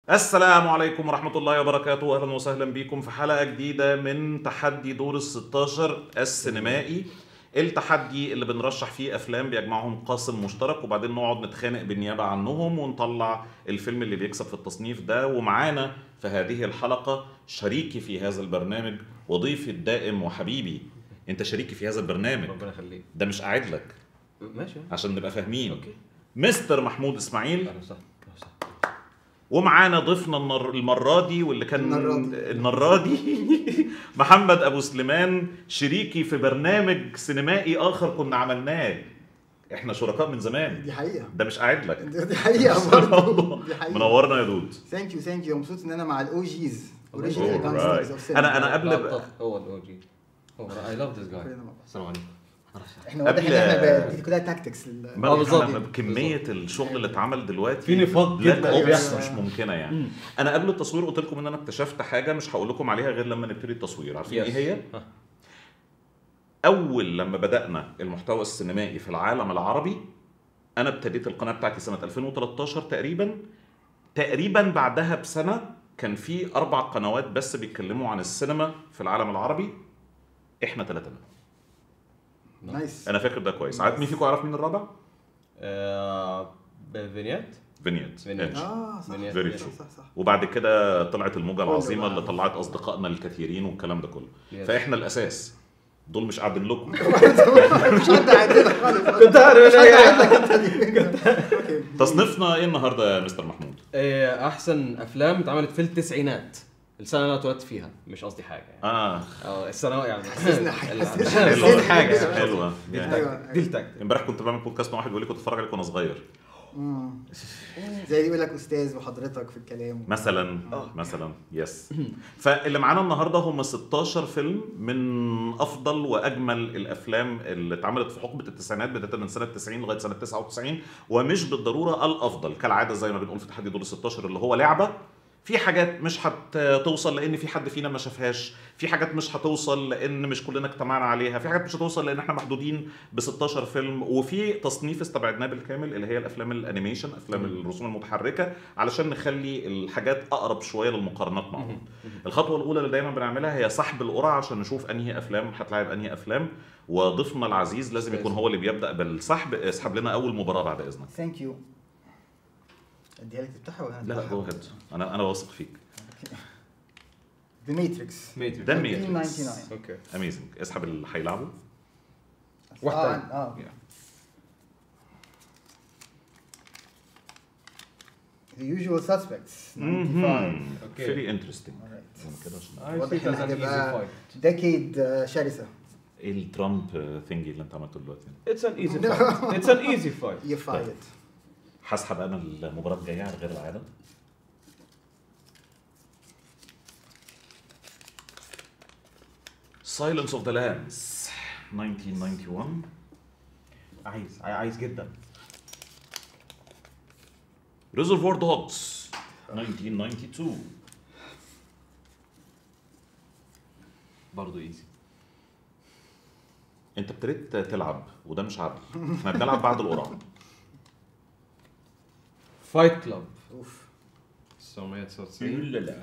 السلام عليكم ورحمة الله وبركاته أهلا وسهلا بكم في حلقة جديدة من تحدي دور ال 16 السينمائي التحدي اللي بنرشح فيه أفلام بيجمعهم قاسم مشترك وبعدين نقعد نتخانق بالنيابة عنهم ونطلع الفيلم اللي بيكسب في التصنيف ده ومعانا في هذه الحلقة شريكي في هذا البرنامج وضيفي الدائم وحبيبي أنت شريكي في هذا البرنامج ربنا يخليك ده مش قاعد لك ماشي عشان نبقى فاهمين اوكي مستر محمود إسماعيل اهلا وسهلا أهلا وسهلا. ومعانا ضيفنا النر... المرة دي واللي كان المرة دي. المرة دي محمد أبو سليمان شريكي في برنامج سينمائي آخر كنا عملناه احنا شركاء من زمان دي حقيقة ده مش قاعد لك دي حقيقة برضه دي حقيقة منورنا يا دود ثانك يو ثانك يو مبسوط ان انا مع الاو جيز Alright. انا انا قبل لقطة هو الاو جي هو اي لاف ذيس جاي خلينا مع بعض. السلام عليكم احنا واضح ان قبل- احنا بقى- دي كلها تاكتكس ما آه، بالظبط. إحنا كمية الشغل اللي اتعمل دلوقتي في نفاق Black جدا Ops بيحصل. مش ممكنة يعني أنا قبل التصوير قلت لكم إن أنا اكتشفت حاجة مش هقول لكم عليها غير لما نبتدي التصوير عارفين إيه هي؟ ها. اول لما بدانا المحتوى السينمائي في العالم العربي انا ابتديت القناه بتاعتي سنه 2013 تقريبا تقريبا بعدها بسنه كان في اربع قنوات بس بيتكلموا عن السينما في العالم العربي احنا ثلاثه منهم نايس انا فاكر ده كويس عارف مين فيكم يعرف مين الرابع آه، فينيات فينيت فينيت. اه صح Very Very صح true. صح صح وبعد كده طلعت الموجه كله العظيمه بقى. اللي طلعت اصدقائنا الكثيرين والكلام ده كله Yes. فاحنا الاساس دول مش قاعدين لكم مش حد عندنا خالص كنت عارف مش إن حد هي- عندك انت دي أوكي. تصنيفنا ايه النهارده يا مستر محمود آه، احسن افلام اتعملت في التسعينات السنه اللي انا اتولدت فيها مش قصدي حاجه يعني اه اه السنه يعني حسسنا- ال- حسسنا. مش قصدي حاجه يعني. حلوه دي يعني. التكتيك دي التكتيك امبارح كنت بعمل بودكاست مع واحد بيقول لي كنت اتفرج عليك وانا صغير مم. زي اللي يقول لك استاذ وحضرتك في الكلام مثلا مثلا يس فاللي معانا النهارده هم 16 فيلم من افضل واجمل الافلام اللي اتعملت في حقبه التسعينات بدايه من سنه 90 لغايه سنه 99 ومش بالضروره الافضل كالعاده زي ما بنقول في تحدي دور ال 16 اللي هو لعبه في حاجات مش هتوصل لان في حد فينا ما شافهاش في حاجات مش هتوصل لان مش كلنا اجتمعنا عليها في حاجات مش هتوصل لان احنا محدودين ب 16 فيلم وفي تصنيف استبعدناه بالكامل اللي هي الافلام الانيميشن افلام الرسوم المتحركه علشان نخلي الحاجات اقرب شويه للمقارنات مع بعض الخطوه الاولى اللي دايما بنعملها هي سحب القرعه عشان نشوف انهي افلام هتلاعب انهي افلام وضيفنا العزيز لازم يكون هو اللي بيبدا بالسحب اسحب لنا اول مباراه بعد اذنك ثانك يو اديها لك تفتحها ولا لا لا جو هيد انا انا واثق فيك ذا ماتريكس ميتريكس. ده 1999 اوكي اميزنج اسحب اللي هيلعبه واحدة. اه اه The usual suspects 95 اوكي. فيري انترستنج Alright. كده عشان I واضح see it إن as an easy هتبقى fight. ديكيد آه، شرسة ايه الترامب ثينجي اللي انت عملته دلوقتي It's an easy fight. It's an easy fight. You fight هسحب انا المباراه الجايه على غير العاده Silence of the Lambs 1991 عايز عايز جدا Reservoir Dogs 1992 برضه ايزي انت ابتديت تلعب وده مش عدل احنا بنلعب بعد القرعه فايت كلاب اوف 1999 لا لا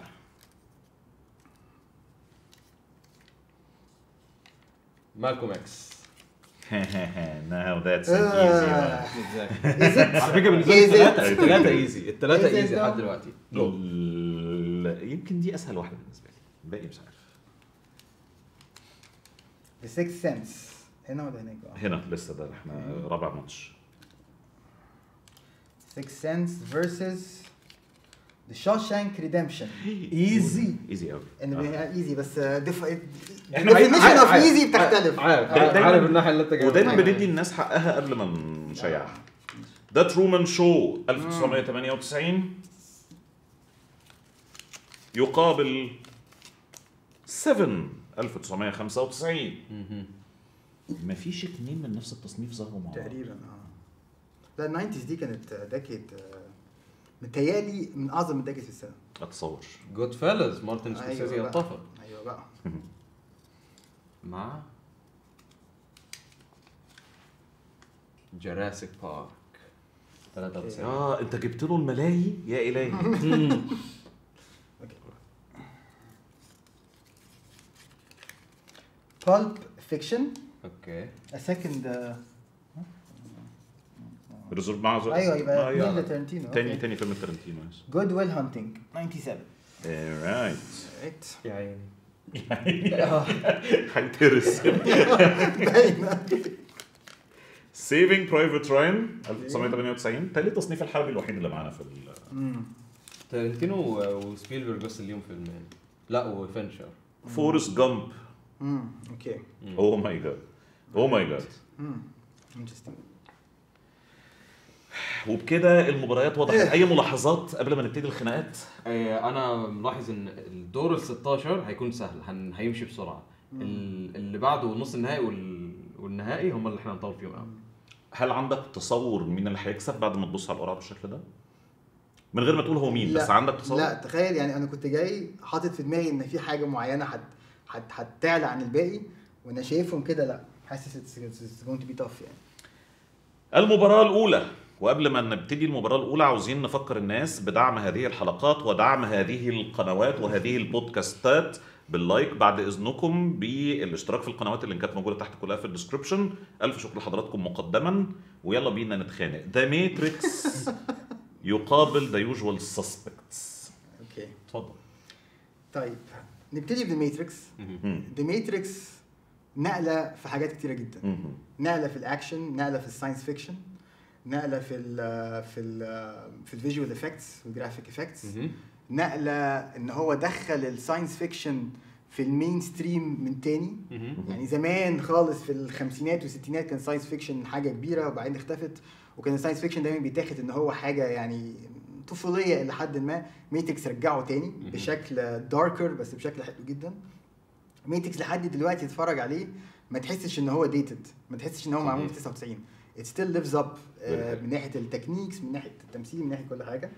مالكوم اكس now that's an easy one Is على فكره بالنسبه Is لي it- الثلاثه الثلاثه ايزي الثلاثه Is it ايزي though? لحد دلوقتي جو لا يمكن دي اسهل واحده بالنسبه لي الباقي مش عارف The Sixth Sense هنا ولا هناك بقى؟ هنا لسه ده احنا رابع ماتش Sixth Sense versus The Shawshank Redemption ايزي ايزي قوي ان ايزي بس ديف إحنا definition عارف- of عارف- easy بتختلف عارف دايماً- عارف عارف الناحيه اللي انت جاي ودايما منها. بندي الناس حقها قبل ما نشيعها ده ترومان شو 1998 يقابل 7 1995 مفيش اتنين من نفس التصنيف ظهروا مع بعض تقريبا اه لا الناينتيز دي كانت ديكيد متهيألي من اعظم الديكيد في السنه اتصور جود فيلز مارتن سكورسيزي أيوة بقى. يتفق ايوه بقى مع جراسيك بارك 93 اه انت جبت له الملاهي يا الهي Pulp Fiction اوكي a second uh, ريزورف مع ايوه يبقى آه، اتنين يا. لتارنتينو تاني أوكي. تاني فيلم تارنتينو يس Good Will Hunting 97 رايت right يا عيني هيترس باينة. سيفينج برايفت راين 1998 تالي تصنيف الحربي الوحيد اللي معانا في ال مم. تارنتينو و- وسبيلبرج بس اليوم فيلمين لا وفينشر فورست جامب مم. اوكي اوه ماي جاد اوه ماي جاد مم. interesting وبكده المباريات وضحت اي ملاحظات قبل ما نبتدي الخناقات آه، انا ملاحظ ان الدور ال 16 هيكون سهل هن... هيمشي بسرعه ال- اللي بعده نص النهائي وال... والنهائي هم اللي احنا هنطول فيهم قوي هل عندك تصور مين اللي هيكسب بعد ما تبص على القرعه بالشكل ده؟ من غير ما تقول هو مين بس لا. عندك تصور؟ لا تخيل يعني انا كنت جاي حاطط في دماغي ان في حاجه معينه هت هت هتعلى عن الباقي وانا شايفهم كده لا حاسس اتس جوينت تو بي تاف يعني المباراة الأولى وقبل ما نبتدي المباراة الأولى عاوزين نفكر الناس بدعم هذه الحلقات ودعم هذه القنوات وهذه البودكاستات باللايك بعد إذنكم بالاشتراك في القنوات اللي كانت موجودة تحت كلها في الديسكربشن ألف شكر لحضراتكم مقدما ويلا بينا نتخانق ذا ماتريكس يقابل ذا يوجوال سسبكتس اوكي اتفضل طيب نبتدي بذا ماتريكس ذا ماتريكس نقله في حاجات كتيره جدا نقله في الاكشن نقله في الساينس فيكشن نقله في ال في ال في الفيجوال افكتس والجرافيك افكتس نقله ان هو دخل الساينس فيكشن في المين ستريم من تاني يعني زمان خالص في الخمسينات والستينات كان ساينس فيكشن حاجه كبيره وبعدين اختفت وكان الساينس فيكشن دايما بيتاخد ان هو حاجه يعني طفوليه الى حد ما ميتكس رجعه تاني بشكل داركر بس بشكل حلو جدا ميتكس لحد دلوقتي تتفرج عليه ما تحسش ان هو ديتد ما تحسش ان هو معمول في 99 it still lives up آه، من ناحيه التكنيكس من ناحيه التمثيل من ناحيه كل حاجه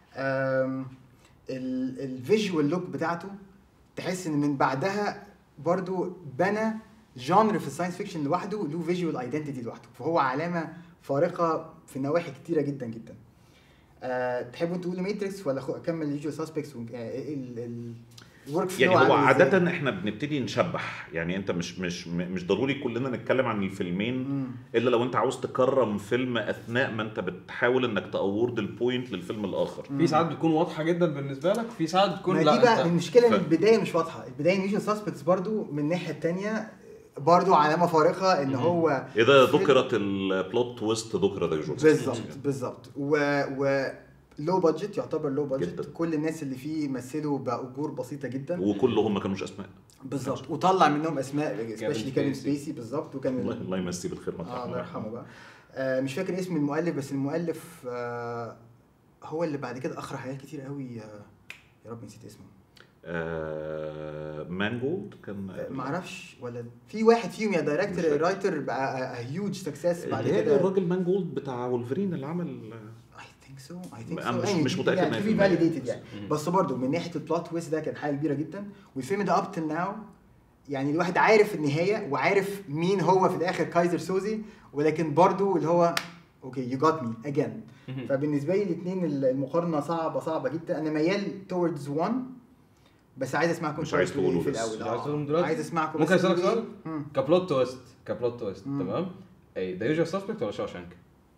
الفيجوال لوك بتاعته تحس ان من بعدها برضو بنى جانر في الساينس فيكشن لوحده له فيجوال ايدنتيتي لوحده فهو علامه فارقه في نواحي كتيره جدا جدا أه تحبوا تقولوا ماتريكس ولا أخو- اكمل يوجوال سسبكتس الورك فلو يعني هو عادة احنا بنبتدي نشبح يعني انت مش مش مش ضروري كلنا نتكلم عن الفيلمين الا لو انت عاوز تكرم فيلم اثناء ما انت بتحاول انك تاورد البوينت للفيلم الاخر في ساعات بتكون واضحه جدا بالنسبه لك في ساعات بتكون ما لا دي بقى انت المشكله ان ف- البدايه مش واضحه البدايه ان يوجوال سسبكتس برضو من الناحيه الثانيه برضو علامه فارقه ان هو اذا فيلم- ذكرت البلوت تويست ذكر ذا يوجوال بالظبط بالظبط و و لو بادجت يعتبر لو جداً. بادجت كل الناس اللي فيه مثلوا باجور بسيطه جدا وكلهم ما كانوش اسماء بالظبط وطلع منهم اسماء سبيشلي كيفن سبيسي. سبيسي بالظبط وكان الله الله يمسيه بالخير ما اه الله يرحمه بقى آه مش فاكر اسم المؤلف بس المؤلف آه هو اللي بعد كده اخرج حاجات كتير قوي آه يا رب نسيت اسمه آه مانجولد كان آه ما اعرفش ولا في واحد فيهم يا مش دايركتور فاكر. رايتر بقى هيوج سكسس بعد اللي هي كده الراجل مانجولد بتاع ولفرين اللي عمل I think so I think so أنا مش- يعني مش دي- متأكد يعني 100% في validated يعني مم. بس برضه من ناحيه البلوت تويست ده كان حاجه كبيره جدا والفيلم ده اب تل ناو يعني الواحد عارف النهايه وعارف مين هو في الاخر كايزر سوزي ولكن برضه اللي هو اوكي يو جوت مي اجين فبالنسبه لي الاثنين المقارنه صعبه صعبه جدا انا ميال توردز 1 بس عايز اسمعكم مش عايز شوية في- تقوله في بس. الاول مش عايز آه. تقولهم دلوقتي؟ عايز اسمعكم ممكن بس اسالك تقولوا سؤال إيه؟ مم. كبلوت تويست كبلوت تويست مم. تمام اي ذا يوجوال سسبكت ولا شاوشانك؟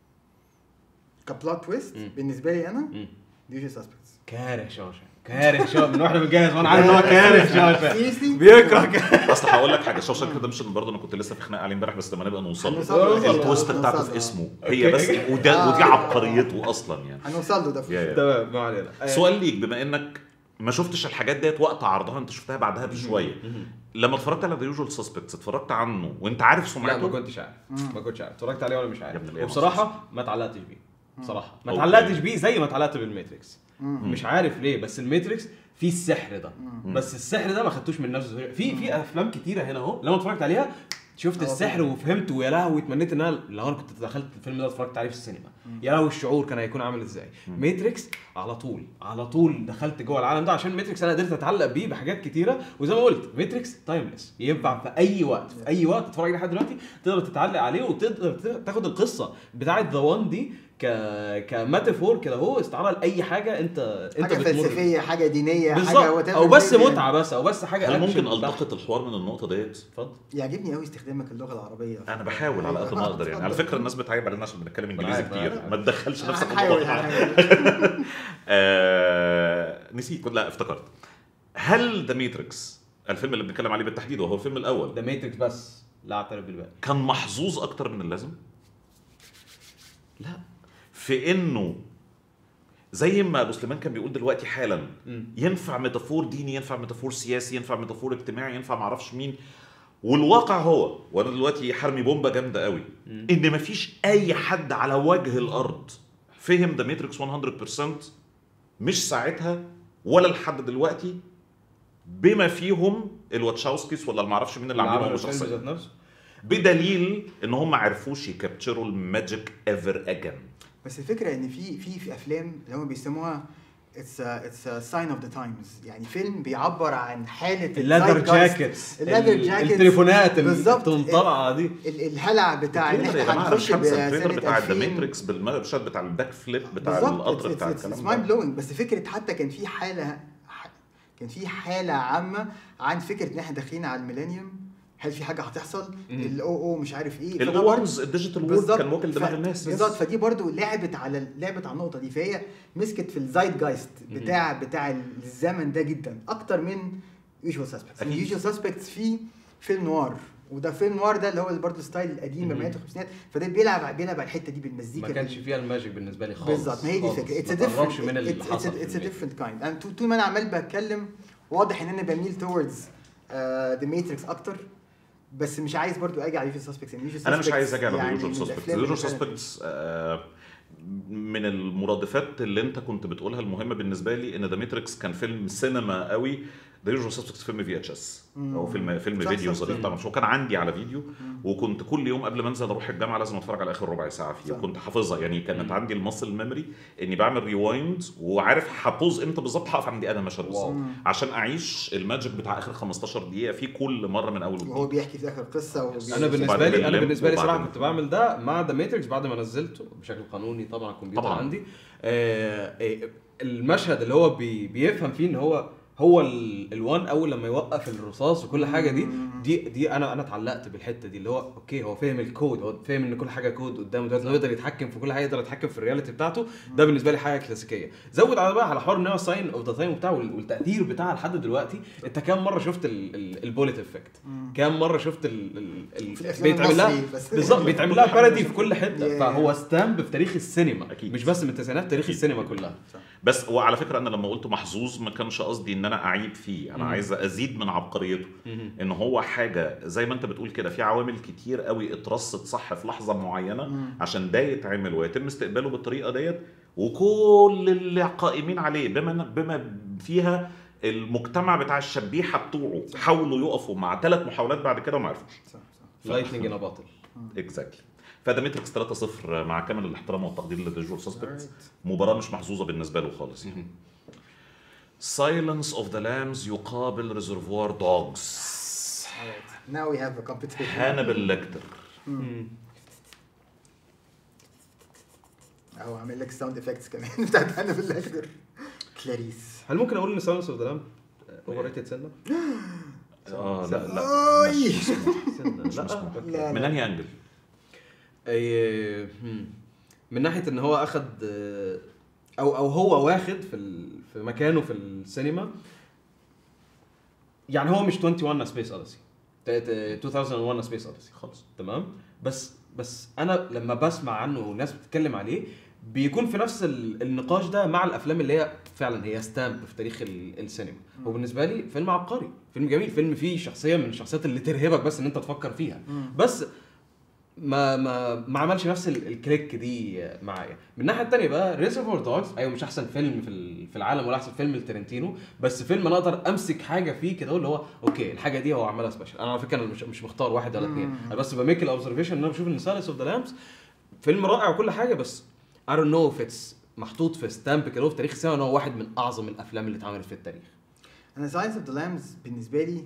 كبلوت تويست مم. بالنسبه لي انا مم. ديوجي سسبكتس كاره شاوشانك كاره شاوشانك من واحنا بنجهز وانا عارف ان هو كاره شاوشانك سيريسلي بيكره كاره اصل هقول لك حاجه شوشانك ريدمشن برضه انا كنت لسه في خناقه عليه امبارح بس لما نبقى نوصل هنوصل له له. التويست هنوصل بتاعته له. في اسمه أوكي. هي بس وده ودي آه. عبقريته اصلا يعني هنوصل له ده في يا- يا. تمام ما علينا سؤال ليك بما انك ما شفتش الحاجات ديت وقت عرضها انت شفتها بعدها بشويه لما اتفرجت على ذا يوجوال سسبكتس اتفرجت عنه وانت عارف لا ما سمعته كنتش عارف ما كنتش عارف اتفرجت عليه وانا مش يا ابن عارف الإيه وبصراحه ما اتعلقتش بيه بصراحه ما أوكي. اتعلقتش بيه زي ما اتعلقت بالماتريكس مش عارف ليه بس الماتريكس فيه السحر ده بس السحر ده ما خدتوش من نفس الزاوية. في في افلام كتيره هنا اهو لما اتفرجت عليها شفت آه، السحر وفهمت ويا لهوي اتمنيت ان انا لو انا كنت دخلت الفيلم ده اتفرجت عليه في السينما يا لهوي الشعور كان هيكون عامل ازاي ماتريكس على طول على طول دخلت جوه العالم ده عشان ماتريكس انا قدرت اتعلق بيه بحاجات كتيره وزي ما قلت ماتريكس تايمليس ينفع في اي وقت في اي وقت تتفرج عليه لحد دلوقتي تقدر تتعلق عليه وتقدر ت- تاخد القصه بتاعه ذا وان دي ك كميتافور كده هو استعاره لاي حاجه انت انت حاجه بتمر فلسفيه حاجه دينيه حاجه بالظبط whatever او بس زي- متعه بس او بس حاجه هل أكشن ممكن بحت. التقط الحوار من النقطه ديت؟ اتفضل يعجبني قوي استخدامك اللغه العربيه انا بحاول على قد ما اقدر يعني على فكره الناس بتعيب علينا عشان بنتكلم انجليزي عارف، كتير عارف. ما تدخلش نفسك في هحاول الموضوع هحاول. آه، نسيت لا افتكرت هل ذا ماتريكس الفيلم اللي بنتكلم عليه بالتحديد وهو الفيلم الاول ده ماتريكس بس لا اعترف بالباقي كان محظوظ اكتر من اللازم لا في انه زي ما ابو سليمان كان بيقول دلوقتي حالا مم. ينفع ميتافور ديني ينفع ميتافور سياسي ينفع ميتافور اجتماعي ينفع معرفش مين والواقع هو وانا دلوقتي حرمي بومبا جامده قوي مم. ان مفيش اي حد على وجه الارض فهم ذا ماتريكس 100% مش ساعتها ولا لحد دلوقتي بما فيهم الواتشاوسكيس ولا المعرفش مين اللي عاملينهم الفيلم شخصيا ذات نفسه بدليل ان هم ما عرفوش يكابتشروا الماجيك ايفر اجين بس الفكره ان في في في افلام اللي هم بيسموها اتس اتس ساين اوف ذا تايمز يعني فيلم بيعبر عن حاله الليذر الzeitgeist. جاكيتس الليذر ال- جاكيتس التليفونات اللي بالظبط. بتقوم طالعه دي ال- الهلع بتاع ان يا احنا جماعه هنخش الخمسه التريلر بسنه بتاع ذا 2000 ماتريكس بالمشهد بتاع الباك فليب بتاع بالظبط القطر بتاع اتس الكلام مايند ده بلوينج بس فكره حتى كان في حاله ح- كان في حاله عامه عن فكره ان احنا داخلين على الميلينيوم هل في حاجه هتحصل مم. الاو او مش عارف ايه فده الاو برضه- 1 الديجيتال وورد بالظبط. كان واكل دماغ ف- الناس بالظبط فدي برضو لعبت على لعبت على النقطه دي فهي مسكت في الزايد جايست بتاع بتاع الزمن ده جدا اكتر من يوجوال سسبكتس أكيد. يوجوال سسبكتس فيه فيلم نوار وده فيلم نوار ده اللي هو برضه الستايل القديم مم. الاربعينات والخمسينات فده بيلعب بيلعب على الحته دي بالمزيكا ما كانش فيها الماجيك بالنسبه لي خالص بالظبط ما هي دي خالص. الفكره اتس ما ديفرنت تقربش من اللي حصل في اتس المية. ديفرنت كايند انا طول ما انا عمال بتكلم واضح ان انا بميل توردز ذا ماتريكس اكتر بس مش عايز برضو اجي على يوجوال سسبكتس انا مش عايز اجي على يعني يوجوال من سسبكتس الأفلام يوجوال اللي فعلاً- سسبكتس من المرادفات اللي انت كنت بتقولها المهمه بالنسبه لي ان ذا ماتريكس كان فيلم سينما قوي ذا يوجوال سسبكتس فيلم في اتش اس مم. او فيلم فيلم صح، فيديو صح، ظريف صح. طبعا هو كان عندي على فيديو وكنت كل يوم قبل ما انزل اروح الجامعه لازم اتفرج على اخر ربع ساعه فيه صح. وكنت حافظها يعني كانت مم. عندي المسل ميموري اني بعمل ريوايند وعارف هبوز امتى بالظبط هقف عند انا مشهد بالظبط واو. عشان اعيش الماجيك بتاع اخر 15 دقيقه فيه كل مره من اول وهو وجديد بيحكي في اخر القصه وبي- انا بالنسبه وبعدين لي انا الليمب بالنسبه لي صراحه وبعدين- كنت بعمل ده مع ذا ماتريكس بعد ما نزلته بشكل قانوني طبعا على الكمبيوتر طبعاً. عندي آه آه، المشهد اللي هو بي بيفهم فيه ان هو هو ال- الوان اول لما يوقف الرصاص وكل حاجه دي دي دي انا انا اتعلقت بالحته دي اللي هو اوكي هو فاهم الكود هو فاهم ان كل حاجه كود قدامه دلوقتي لو يقدر يتحكم في كل حاجه يقدر يتحكم في الرياليتي بتاعته ده بالنسبه لي حاجه كلاسيكيه زود على بقى على حوار ان هو ساين اوف ذا تايم وبتاع وال- والتاثير بتاعها لحد دلوقتي انت كام مره شفت البوليت افكت مم. كام مره شفت ال ال ال في الأفلام بيتعمل لها المصري بس. بالظبط بيتعمل لها بارودي في كل حته Yeah. فهو ستامب في تاريخ السينما أكيد. مش بس من التسعينات تاريخ أكيد. السينما كلها صح. بس وعلى فكره انا لما قلت محظوظ ما كانش قصدي ان انا اعيب فيه انا مم. عايز ازيد من عبقريته ان هو حاجه زي ما انت بتقول كده في عوامل كتير قوي اترصت صح في لحظه معينه مم. عشان ده يتعمل ويتم استقباله بالطريقه ديت وكل اللي قائمين عليه بما بما فيها المجتمع بتاع الشبيحه بتوعه حاولوا يقفوا مع ثلاث محاولات بعد كده وما عرفوش صح صح لايتنج ان باطل اكزاكتلي فده ماتريكس 3-0 مع كامل الاحترام والتقدير للفيجوال سسبكتس Alright. مباراه مش محظوظه بالنسبه له خالص يعني Silence of the Lambs يقابل ريزرفوار دوجز Alright. Now we have a competition. هانبل ليكتر اهو عامل لك ساوند افكتس كمان بتاعت انا في الاخر كلاريس هل ممكن اقول ان سايلنس اوف ذا لامب اوفر ريتد سنه؟ اه لا لا أوي. مش مسموح. مش لا مسموح. لا، من لا. انهي انجل؟ أي- هم. من ناحيه ان هو اخد آه، او او هو واخد في ال- في مكانه في السينما يعني هو مش 21 سبيس اوديسي 2001 سبيس اوديسي خالص تمام بس بس انا لما بسمع عنه وناس بتتكلم عليه بيكون في نفس ال- النقاش ده مع الافلام اللي هي فعلا هي ستامب في تاريخ ال- السينما وبالنسبه لي فيلم عبقري فيلم جميل فيلم فيه شخصيه من الشخصيات اللي ترهبك بس ان انت تفكر فيها بس ما ما ما عملش نفس ال- الكليك دي معايا من الناحيه الثانيه بقى ريزرفور دوجز ايوه مش احسن فيلم في ال- في العالم ولا احسن فيلم لتارنتينو بس فيلم انا اقدر امسك حاجه فيه كده اللي هو اوكي الحاجه دي هو عملها سبيشال انا على فكره انا مش مش مختار واحد ولا اثنين انا بس بميك الاوبزرفيشن ان انا بشوف ان سايلنس اوف ذا لامبس فيلم رائع وكل حاجه بس I don't know if it's محطوط في ستامب كده في تاريخ السينما ان هو واحد من اعظم الافلام اللي اتعملت في التاريخ انا ساينس اوف ذا لامز بالنسبه لي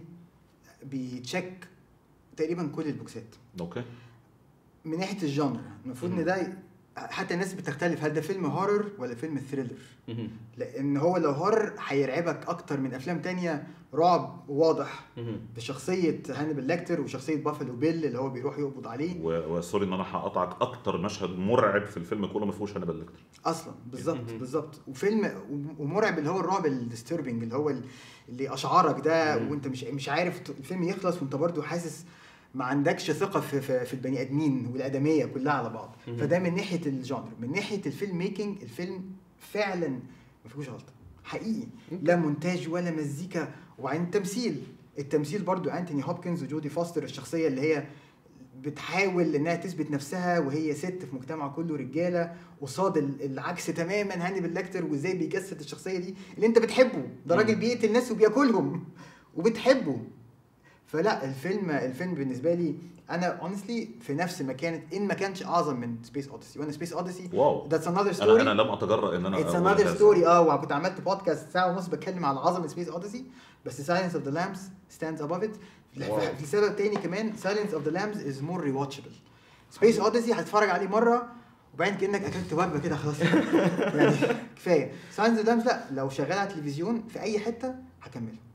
بيتشيك تقريبا كل البوكسات اوكي من ناحيه الجانر المفروض ان ده حتى الناس بتختلف هل ده فيلم هورر ولا فيلم ثريلر مهم. لان هو لو هورر هيرعبك اكتر من افلام تانية رعب واضح مهم. بشخصيه هانيبال ليكتر وشخصيه بافلو بيل اللي هو بيروح يقبض عليه و- وسوري ان انا هقطعك اكتر مشهد مرعب في الفيلم كله ما فيهوش هانيبال ليكتر اصلا بالظبط مهم. بالظبط وفيلم ومرعب اللي هو الرعب الديستربنج اللي هو اللي اشعرك ده مم. وانت مش مش عارف ت- الفيلم يخلص وانت برضو حاسس ما عندكش ثقه في, في, في البني ادمين والادميه كلها على بعض مهم. فده من ناحيه الجانر من ناحيه الفيلم ميكنج الفيلم فعلا ما فيهوش غلطه حقيقي لا مونتاج ولا مزيكا وبعدين تمثيل التمثيل برضو انتوني هوبكنز وجودي فاستر الشخصيه اللي هي بتحاول انها تثبت نفسها وهي ست في مجتمع كله رجاله قصاد ال- العكس تماما هاني باللكتر وازاي بيجسد الشخصيه دي اللي انت بتحبه ده راجل مم. بيقتل ناس وبياكلهم وبتحبه فلا الفيلم الفيلم بالنسبه لي انا اونستلي في نفس مكانه ان ما كانش اعظم من سبيس اوديسي وانا سبيس اوديسي واو ذاتس انذر انا ستوري انا لم اتجرأ ان انا اتس أقول انذر هذا. ستوري اه وكنت عملت بودكاست ساعه ونص بتكلم على عظمه سبيس اوديسي بس سايلنس اوف ذا لامبس ستاندز ابوف ات واو. في سبب تاني كمان سايلنس اوف ذا لامبس از مور ري واتشبل سبيس اوديسي هتتفرج عليه مره وبعدين كانك اكلت وجبه كده خلاص يعني كفايه سايلنس اوف ذا لامبس لا لو شغال على التلفزيون في اي حته هكمله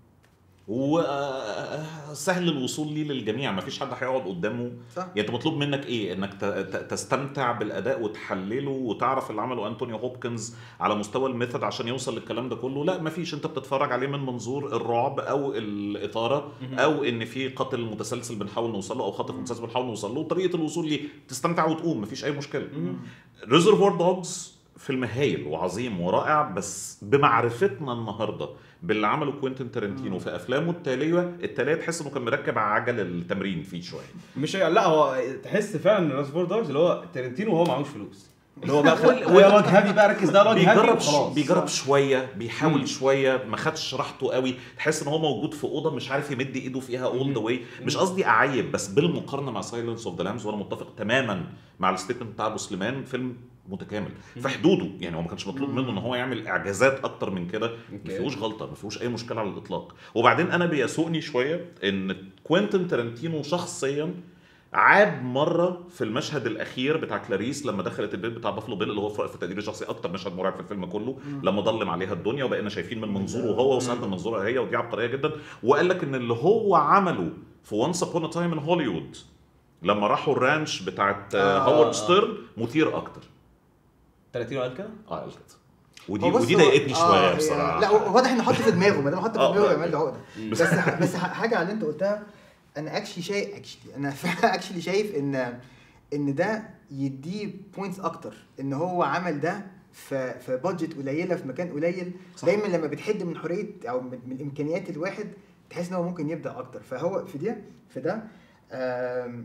وسهل الوصول ليه للجميع ما فيش حد هيقعد قدامه صح يعني انت مطلوب منك ايه انك ت- ت- تستمتع بالاداء وتحلله وتعرف اللي عمله انتوني هوبكنز على مستوى الميثود عشان يوصل للكلام ده كله لا ما فيش انت بتتفرج عليه من منظور الرعب او الاثاره او ان في قتل متسلسل بنحاول نوصل له او خطف متسلسل بنحاول نوصل له وطريقه الوصول ليه تستمتع وتقوم ما فيش اي مشكله ريزرفوار دوجز فيلم هايل وعظيم ورائع بس بمعرفتنا النهارده باللي عمله كوينتين تارنتينو في افلامه التاليه التاليه تحس انه كان مركب عجل التمرين فيه شويه مش لا هو تحس فعلا ان راسفور دوجز اللي هو ترنتينو وهو معهوش فلوس اللي هو بقى خل... وال- هو وجه هابي بقى ركز ده وجه هابي بيجرب وخلاص بيجرب شويه مم. بيحاول شويه ما خدش راحته قوي تحس ان هو موجود في اوضه مش عارف يمد ايده فيها اول ذا واي مش قصدي اعيب بس بالمقارنه مع سايلنس اوف ذا لامز وانا متفق تماما مع الستيتمنت بتاع ابو سليمان فيلم متكامل في حدوده يعني هو ما كانش مطلوب منه ان هو يعمل اعجازات اكتر من كده ما أوكي. فيهوش غلطه ما فيهوش اي مشكله على الاطلاق وبعدين انا بيسوقني شويه ان كوينتين تارنتينو شخصيا عاب مره في المشهد الاخير بتاع كلاريس لما دخلت البيت بتاع بافلو بيل اللي هو في في تقديري الشخصي اكتر مشهد مرعب في الفيلم كله لما ضلم عليها الدنيا وبقينا شايفين من منظوره هو وساعات من منظورها هي ودي عبقريه جدا وقال لك ان اللي هو عمله في وانس ابون تايم ان هوليوود لما راحوا الرانش بتاعت آه. هوارد ستيرن مثير اكتر ترنتينو قال كده اه قال كده ودي هو بص ودي هو- ضايقتني آه، شويه هي- بصراحه لا هو واضح انه حط في دماغه ما دام حط في آه، دماغه آه. يعمل له عقده بس ح- بس ح- حاجه على اللي انت قلتها انا اكشلي شايف اكشلي انا اكشلي شايف ان ان ده يديه بوينتس اكتر ان هو عمل ده في في بادجت قليله في مكان قليل صح. دايما لما بتحد من حريه او من, من امكانيات الواحد تحس ان هو ممكن يبدا اكتر فهو في ده في ده آم،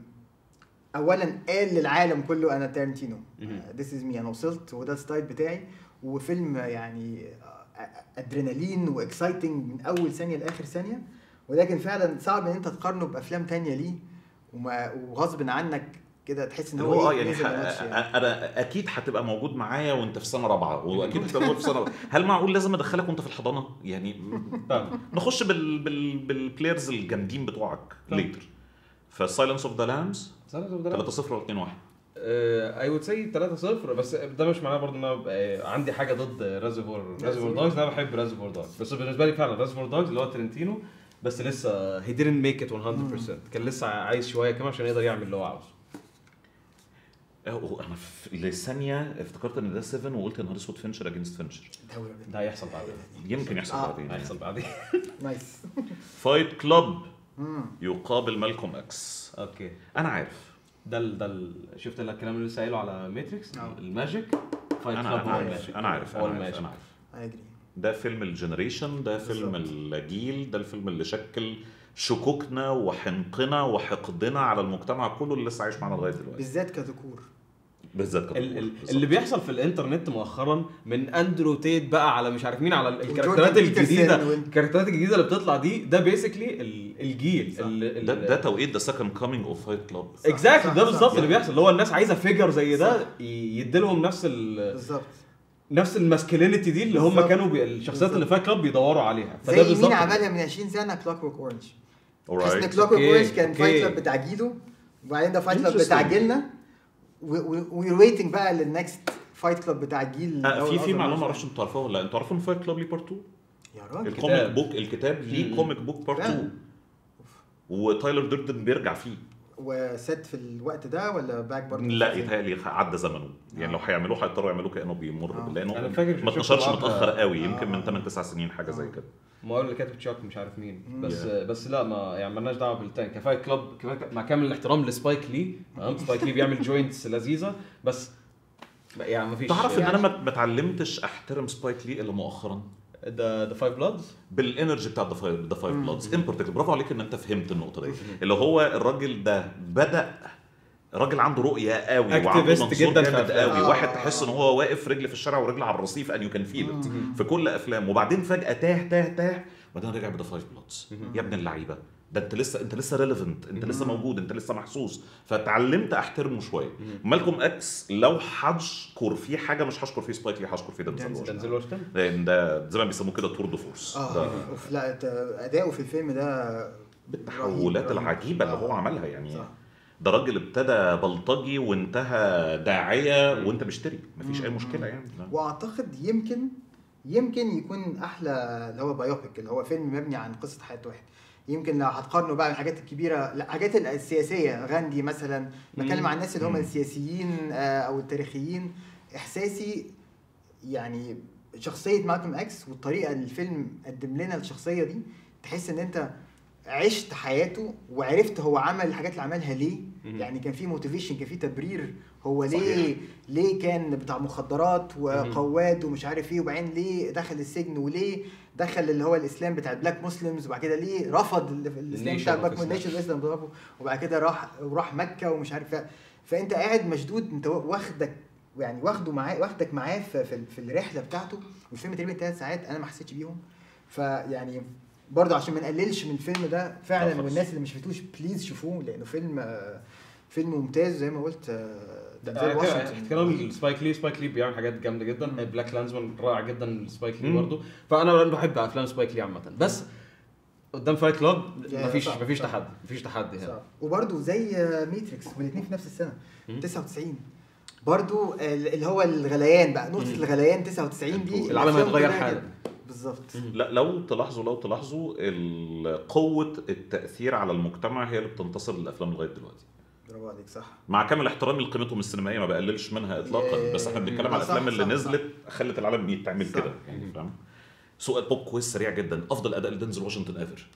اولا قال للعالم كله انا تارنتينو مهم. ذيس از مي انا وصلت وده الستايل بتاعي وفيلم يعني آه، ادرينالين واكسايتنج من اول ثانيه لاخر ثانيه ولكن فعلا صعب ان انت تقارنه بافلام تانية ليه وما وغصب عنك كده تحس ان اللي هو هو اه إيه، يعني نزل ح- ماتش يعني. انا اكيد هتبقى موجود معايا وانت في سنه رابعه واكيد هتبقى موجود في سنه رابعة. هل معقول لازم ادخلك وانت في الحضانه يعني فاهم نخش بال بال بالبلايرز الجامدين بتوعك طبعا. ليتر فسايلنس اوف ذا لامز 3 0 ولا 2 1 اي وود سي 3 0 بس ده مش معناه برضه ان انا ببقى عندي حاجه ضد ريزرفور ريزرفور دوجز انا بحب ريزرفور دوجز بس بالنسبه لي فعلا ريزرفور دوجز اللي هو ترنتينو بس لسه هي didn't make it 100% كان لسه عايز شويه كمان عشان يقدر يعمل اللي هو عاوزه انا في لثانيه افتكرت ان ده 7 وقلت يا نهار اسود فينشر اجينست فينشر دوري ده هيحصل بعدين يمكن يحصل آه. بعدين هيحصل بعدين نايس فايت كلاب مم. يقابل مالكوم اكس اوكي انا عارف ده ال ده ال شفت الكلام اللي لسه قايله على ماتريكس آه. الماجيك فايت انا كلاب انا هو عارف الماجيك انا عارف هو انا عارف الماجيك انا عارف I agree. ده فيلم الجنريشن ده فيلم بالظبط. الجيل ده الفيلم اللي شكل شكوكنا وحنقنا وحقدنا على المجتمع كله اللي لسه عايش معانا لغايه دلوقتي بالذات كذكور بالذات كده ال- ال- اللي بيحصل في الانترنت مؤخرا من اندرو تيت بقى على مش عارف مين على ال- الكاركترات وجوردن بيترسون الجديده وال- الكاركترات الجديده اللي بتطلع دي ده بيسكلي الجيل صح. ال- ال- ده ده توقيت ذا سكند كامينج اوف فايت كلاب اكزاكتلي صح، ده صح، بالظبط صح. اللي بيحصل اللي هو الناس عايزه فيجر زي ده صح. ي- يديلهم نفس ال بالظبط نفس الماسكلينيتي دي اللي هم بالظبط. كانوا بي... الشخصيات اللي فيها كلاب بيدوروا عليها فده زي بالظبط مين عملها من 20 سنه كلوك ورك اورنج تحس ان alright كلوك ورك أوكي، اورنج كان أوكي. فايت كلاب بتاع جيله وبعدين ده فايت كلاب Interesting. بتاع جيلنا وير ويتنج بقى للنكست فايت كلوب بتاع الجيل آه، الأول في في الأصغر معلومه منه. ما اعرفش انتوا تعرفوها ولا لا انتوا عارفين فايت كلاب ليه بارت 2 يا راجل الكوميك الكتاب. بوك الكتاب ليه مم. كوميك بوك بارت فعلا. 2 وتايلر ديردن بيرجع فيه وست في الوقت ده ولا باك برضه لا يتهيألي عدى زمنه يعني لو هيعملوه هيضطروا يعملوه كانه بيمر آه. لانه أنا فاكر ما شفت اتنشرش بعض- متاخر قوي آه. يمكن من 8 9 سنين حاجه زي آه. كده ما هو اللي كاتب تشاك مش عارف مين مم. بس Yeah. بس لا ما يعني مالناش دعوه بالتاني كفايه كلوب كفاية مع كامل الاحترام لسبايك لي تمام سبايك لي بيعمل جوينتس لذيذه بس يعني ما فيش تعرف ان يعني- انا ما ما اتعلمتش احترم سبايك لي الا مؤخرا ذا ذا فايف بلادز بالانرجي بتاع ذا فايف ذا فايف مم. بلادز ان بارتيكولر برافو عليك ان انت فهمت النقطه دي اللي هو الراجل ده بدا راجل عنده رؤيه قوي وعنده Activist منظور جداً في جامد أفلامه. قوي آه. واحد تحس ان هو واقف رجل في الشارع ورجل على الرصيف ان يو كان فيل ات في كل افلامه وبعدين فجاه تاه تاه تاه وبعدين رجع بذا فايف بلادز يا ابن اللعيبه ده انت لسه انت لسه ريليفنت انت لسه موجود انت لسه محسوس فتعلمت احترمه شويه مالكم اكس لو هشكر فيه حاجه مش هشكر فيه سبايك لي هشكر فيه دنزل دنزل. واشنطن دنزل واشنطن لان ده زي ما بيسموه كده تور دو فورس اه ده أوف، لا ت- اداؤه في الفيلم ده بالتحولات رهيب، رهيب. العجيبه اللي آه. هو عملها يعني صح. ده راجل ابتدى بلطجي وانتهى داعيه وانت مشتري مفيش اي مم. مشكله يعني لا. واعتقد يمكن يمكن يكون احلى اللي هو بايوبيك اللي هو فيلم مبني عن قصه حياه واحد يمكن لو هتقارنه بقى بالحاجات الكبيره لا الحاجات السياسيه غاندي مثلا بتكلم عن الناس اللي هم مم. السياسيين آه، او التاريخيين احساسي يعني شخصيه مالكوم اكس والطريقه اللي الفيلم قدم لنا الشخصيه دي تحس ان انت عشت حياته وعرفت هو عمل الحاجات اللي عملها ليه مم. يعني كان في موتيفيشن كان في تبرير هو صحيح. ليه ليه كان بتاع مخدرات وقواد ومش عارف ايه وبعدين ليه دخل السجن وليه دخل اللي هو الاسلام بتاع البلاك مسلمز وبعد كده ليه رفض ال- الاسلام Nation بتاع of البلاك Islam. نيشن الاسلام ضربه وبعد كده راح وراح مكه ومش عارف ف- فانت قاعد مشدود انت واخدك يعني واخده معاه واخدك معاه في, في, في الرحله بتاعته والفيلم تقريبا ثلاث ساعات انا ما حسيتش بيهم فيعني برضه عشان ما نقللش من الفيلم ده لا فعلا خالص. والناس اللي ما شفتوش بليز شوفوه لانه فيلم آه، فيلم ممتاز زي ما قلت آه، دنزل واشنطن احترام لسبايك لي سبايك لي بيعمل حاجات جامده جدا مم. بلاك لانزمان رائع جدا سبايك لي مم. برضه فانا بحب افلام سبايك لي عامه بس قدام فايت كلاب يا مفيش صح، مفيش صح. تحدي مفيش تحدي هنا صح. وبرده زي ماتريكس والاثنين في نفس السنه مم. 99 برضو ال- اللي هو الغليان بقى نقطه مم. الغليان 99 دي العالم الأفلام هيتغير كلها حالا. كده. بالظبط لا لو تلاحظوا لو تلاحظوا ال- قوه التاثير على المجتمع هي اللي بتنتصر للافلام لغايه دلوقتي برافو عليك صح مع كامل احترامي لقيمتهم السينمائيه ما بقللش منها اطلاقا إيه، بس احنا بنتكلم آه، على صح، الافلام اللي صح، نزلت خلت العالم يتعمل صح. كده يعني فاهم سؤال بوب كويز سريع جدا افضل اداء لدنزل واشنطن ايفر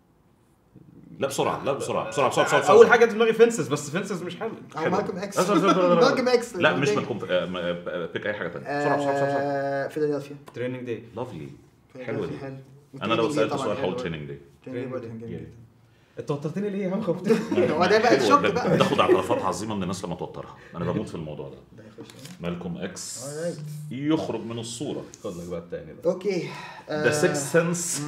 لا بسرعه لا بسرعه بسرعه بسرعه بسرعه, بسرعة. اول حاجه في دماغي فينسز بس فينسز مش حلو او حلو. مالكم اكس لا، لا، لا، لا، لا. مالكم اكس لا مش مالكم بيك اي حاجه ثانيه بسرعه بسرعه بسرعه, بسرعة. آه، فيلادلفيا تريننج داي لافلي حلوه فيلادلفيا دي حلو انا لو وتريننج سالت طبعاً سؤال حلو. هقول تريننج داي تريننج برضه كان جميل Yeah. جدا انت وترتني ليه يا عم خوفتني هو ده بقى الشوك بقى بتاخد اعترافات عظيمه من الناس لما توترها انا بموت في الموضوع ده ده يخش مالكم اكس Alright. يخرج من الصوره خد لك بقى التاني ده اوكي ذا سيكس سنس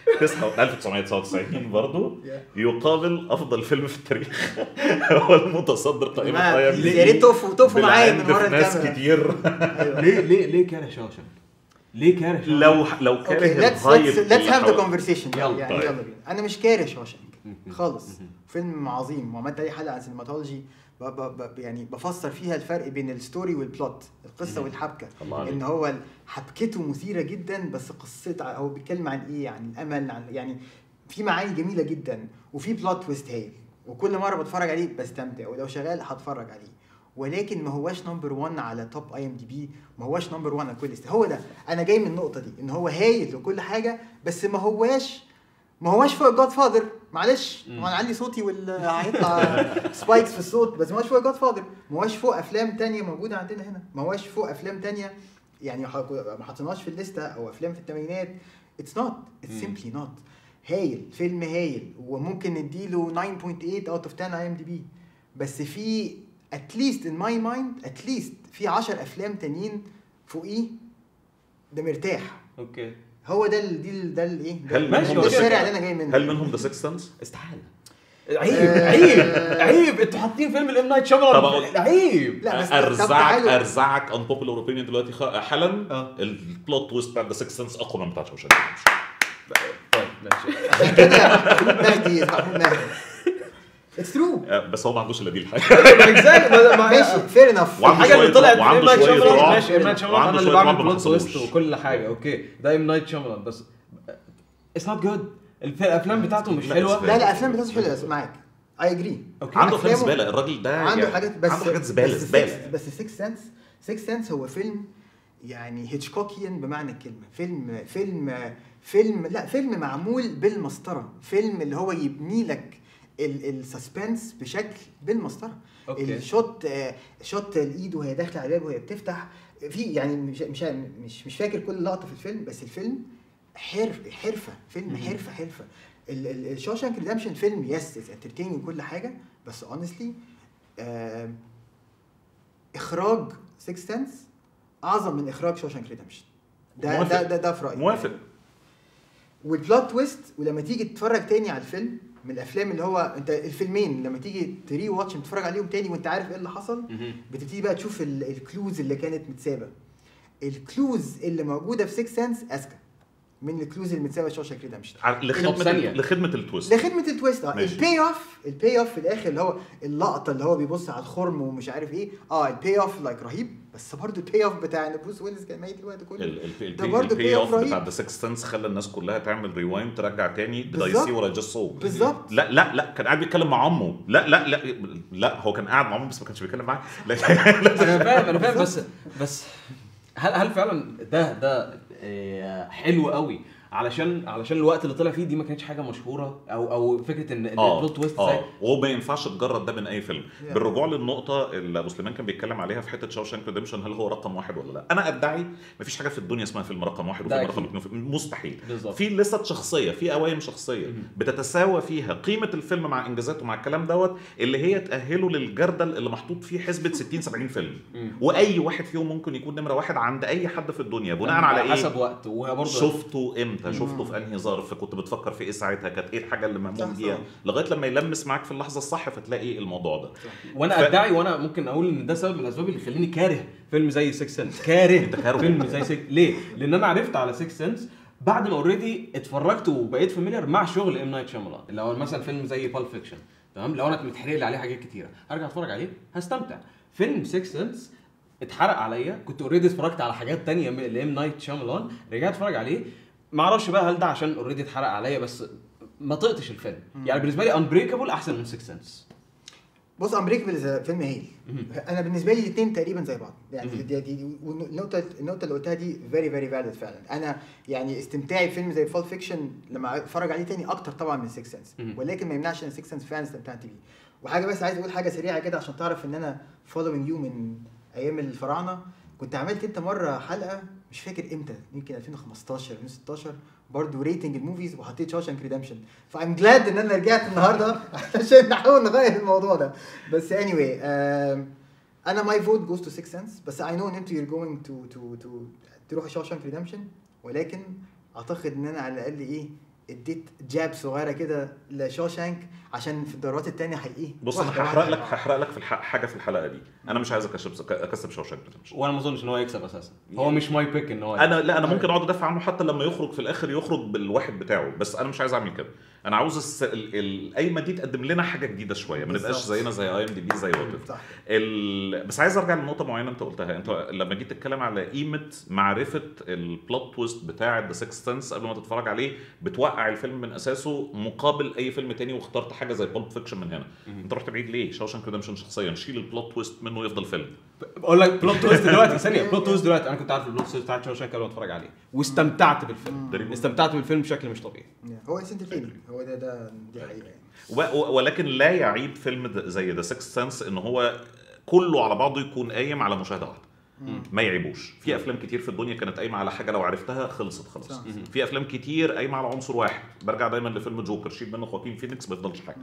1999 برضه يقابل افضل فيلم في التاريخ هو المتصدر قائمه ما- اي ام يا ريت تقفوا تقفوا معايا من بالعند ورا في ناس الكاميرا كتير أيوة. ليه ليه ليه كاره شوشنك؟ ليه كاره شوشنك؟ لو لو كان اوكي ليتس ليتس ليتس هاف ذا كونفرسيشن يلا. يعني طيب. يلا بينا انا مش كاره شوشنك خالص فيلم عظيم وعملت اي حلقه عن سينماتولوجي ب- ب- ب- يعني بفسر فيها الفرق بين الستوري والبلوت القصه والحبكه الله عليك. ان هو حبكته مثيره جدا بس قصه هو بيتكلم عن ايه عن الامل عن يعني في معاني جميله جدا وفي بلوت تويست هايل وكل مره بتفرج عليه بستمتع ولو شغال هتفرج عليه ولكن ما هواش نمبر 1 على توب اي ام دي بي ما هواش نمبر 1 على كل ليست هو ده انا جاي من النقطه دي ان هو هايل وكل حاجه بس ما هواش ما هواش فوق جاد فاذر معلش مم. هو انا عندي صوتي وال هيطلع سبايكس في الصوت بس ما هواش فوق جاد فاذر ما هواش فوق افلام تانية موجوده عندنا هنا ما هواش فوق افلام تانية يعني ح- ما حطيناش في الليسته او افلام في الثمانينات اتس نوت اتس مم. سيمبلي نوت هايل فيلم هايل وممكن نديله 9.8 اوت اوف 10 اي ام دي بي بس في اتليست ان ماي مايند اتليست في 10 افلام تانيين فوقيه ده مرتاح اوكي هو ده ال- دي ال- ده الايه هل ماشي، منهم ده هو ذا الشارع سيكس اللي انا جاي منه هل منهم ذا سيكس سنس؟ استحاله عيب آه. عيب عيب انتوا حاطين فيلم الام نايت طب شاملان أقول- عيب لا بس طب ارزعك تعالوا- ارزعك ان بوبولار اوبينيون دلوقتي خ- حالا اه. البلوت تويست بتاع ذا سيكس سنس اقوى من بتاع شوشنك طيب ماشي عشان كده محمود مهدي محمود مهدي اتس ترو آه، بس هو ما عندوش الا دي الحاجه exactly، ما- ماشي فير انف وعنده الحاجه اللي شوية طلعت وعنده في نايت شوية شاملان رعب. ماشي نايت شاملان وعنده انا اللي شوية بعمل رعب ما بلوت تويست حصلوش. وكل حاجه اوكي ده ام نايت شاملان بس اتس نوت جود الافلام بتاعته مش لا، حلوه لا لا افلام بتاعته حلوه معاك اي اجري اوكي عنده افلام أفلامه- زباله الراجل ده عنده يعني حاجات بس عنده حاجات زباله بس زباله بس 6 سنس 6 سنس هو فيلم يعني هيتشكوكيان بمعنى الكلمه فيلم فيلم فيلم لا فيلم معمول بالمسطره فيلم اللي هو يبني لك السسبنس بشكل بالمسطره أوكي. الشوت آه، شوت الايد وهي داخله على الباب وهي بتفتح في يعني مش مش مش, مش فاكر كل لقطه في الفيلم بس الفيلم حرف حرفه فيلم حرفه حرفه الشوشانك ريدمشن فيلم يس انترتيننج وكل حاجه بس اونستلي اخراج 6 سنس اعظم من اخراج شوشانك ريدمشن ده موافق. ده ده, ده في رايي موافق والبلوت تويست ولما تيجي تتفرج تاني على الفيلم من الافلام اللي هو انت الفيلمين لما تيجي تري واتش تتفرج عليهم تاني وانت عارف ايه اللي حصل بتبتدي بقى تشوف ال- الكلوز اللي كانت متسابه الكلوز اللي موجوده في 6 سنس اذكى من الكلوز اللي متسابه في شوشانك ريدمشن ع- لخدمه ثانية. لخدمه التويست لخدمه التويست اه ماشي. البي اوف البي اوف في الاخر اللي هو اللقطه اللي هو بيبص على الخرم ومش عارف ايه اه البي اوف لايك رهيب بس برضه البي اوف بتاع ان بروس ويلز كان ميت الوقت كله ده برضه البي pay off اوف رهيب. بتاع ذا سكس سنس خلى الناس كلها تعمل ريوايند ترجع تاني ديد اي بالظبط. سي ولا جاست سو بالظبط. لا لا لا كان قاعد بيتكلم مع عمه لا لا لا لا هو كان قاعد مع عمه بس ما كانش بيتكلم معاه لا انا فاهم انا فاهم بس بس هل هل فعلا ده ده آه، حلو قوي علشان علشان الوقت اللي طلع فيه دي ما كانتش حاجه مشهوره او او فكره ان إن اه البلوت تويست زي اه وهو ما ينفعش تجرد ده من اي فيلم Yeah. بالرجوع للنقطه اللي ابو سليمان كان بيتكلم عليها في حته شاوشانك ريدمشن هل هو رقم واحد ولا لا انا ادعي ما فيش حاجه في الدنيا اسمها فيلم رقم واحد ده وفيلم أكيد. رقم اثنين مستحيل بالظبط. في لست شخصيه في قوايم شخصيه بتتساوى فيها قيمه الفيلم مع انجازاته مع الكلام دوت اللي هي تاهله للجردل اللي محطوط فيه حسبه 60 70 فيلم واي واحد فيهم ممكن يكون نمره واحد عند اي حد في الدنيا بناء على ايه حسب وقت وهي برضه شفته امتى شفته في انهي ظرف كنت بتفكر في ايه ساعتها كانت ايه الحاجه اللي صح، مهموم صح. بيها لغايه لما يلمس معاك في اللحظه الصح فتلاقي الموضوع ده وانا ف- ادعي وانا ممكن اقول ان ده سبب من الاسباب اللي يخليني كاره فيلم زي 6 سنس كاره أنت كاره. فيلم زي 6 ليه؟ لان انا عرفت على 6 سنس بعد ما اوريدي اتفرجت وبقيت فاميليار مع شغل ام نايت شاملان اللي هو مثلا فيلم زي بالب فيكشن تمام لو انا متحرق لي عليه حاجات كتيره هرجع اتفرج عليه هستمتع فيلم 6 سنس اتحرق عليا كنت اوريدي اتفرجت على حاجات تانية من لام نايت شاملان رجعت اتفرج عليه ما اعرفش بقى هل ده عشان اوريدي اتحرق عليا بس ما طقتش الفيلم يعني بالنسبه لي انبريكابل احسن من 6 سنس بص امبريكابل فيلم هايل انا بالنسبه لي الاثنين تقريبا زي بعض يعني مهم. دي, دي والنقطه النقطه اللي قلتها دي فيري فيري فاليد فعلا انا يعني استمتاعي بفيلم زي فول فيكشن لما اتفرج عليه تاني اكتر طبعا من 6 سنس مهم. ولكن ما يمنعش ان 6 سنس فعلا استمتعت بيه وحاجه بس عايز اقول حاجه سريعه كده عشان تعرف ان انا فولوينج يو من ايام الفراعنه كنت عملت انت مره حلقه مش فاكر امتى يمكن 2015 2016 برضه ريتنج الموفيز وحطيت شوشانك ريدمشن فايم جلاد ان انا رجعت النهارده عشان نحاول نغير الموضوع ده بس اني anyway, um, انا ماي فوت جوز تو 6 سنس بس اي نو ان انتوا يور جوينج تو تو تو تروحوا شوشانك ريدمشن ولكن اعتقد ان انا على الاقل ايه اديت جاب صغيره كده لشوشانك عشان في الدورات التانية هي ايه بص انا واحدة هحرق واحدة. لك هحرق لك في الح... حاجه في الحلقه دي انا مش عايز اكسب اكسب شوشانك ريدمشن وانا ما اظنش ان هو يكسب اساسا هو مش ماي بيك ان هو انا لا انا ممكن اقعد ادافع عنه حتى لما يخرج في الاخر يخرج بالواحد بتاعه بس انا مش عايز اعمل كده انا عاوز الس... ال... القايمه دي تقدم لنا حاجه جديده شويه ما نبقاش بالظبط. زينا زي اي ام دي بي زي وات صح ال... بس عايز ارجع لنقطه معينه انت قلتها انت لما جيت تتكلم على قيمه معرفه البلوت تويست بتاع ذا سكس سنس قبل ما تتفرج عليه بتوقع الفيلم من اساسه مقابل اي فيلم تاني واخترت حاجه زي بولب فيكشن من هنا انت رحت بعيد ليه شاوشانك ريدمشن شخصيا شيل البلوت تويست منه يفضل فيلم بقول لك بلوت تويست دلوقتي ثانيه بلوت تويست دلوقتي انا كنت عارف البلوت تويست بتاعت شوشانك قبل ما اتفرج عليه واستمتعت بالفيلم استمتعت بالفيلم بشكل مش طبيعي هو اتس انترتيننج هو ده ده دي حقيقه يعني و... و... ولكن لا يعيب فيلم د- زي ذا سكس سنس ان هو كله على بعضه يكون قايم على مشاهده واحده ما يعيبوش في افلام كتير في الدنيا كانت قايمه على حاجه لو عرفتها خلصت خلاص صح. في افلام كتير قايمه على عنصر واحد برجع دايما لفيلم جوكر شيل منه خواكين فينيكس ما يفضلش حاجه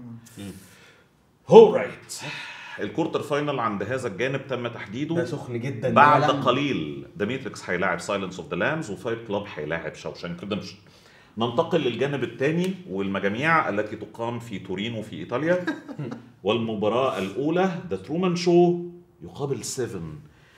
هو رايت الكورتر فاينل عند هذا الجانب تم تحديده ده سخن جدا بعد يا لهوي. قليل ذا ماتريكس هيلاعب سايلنس اوف ذا لامز وفايت كلاب هيلاعب شاوشانك ريدمشن ننتقل للجانب الثاني والمجاميع التي تقام في تورينو في ايطاليا والمباراه الاولى ذا ترومان شو يقابل سيفن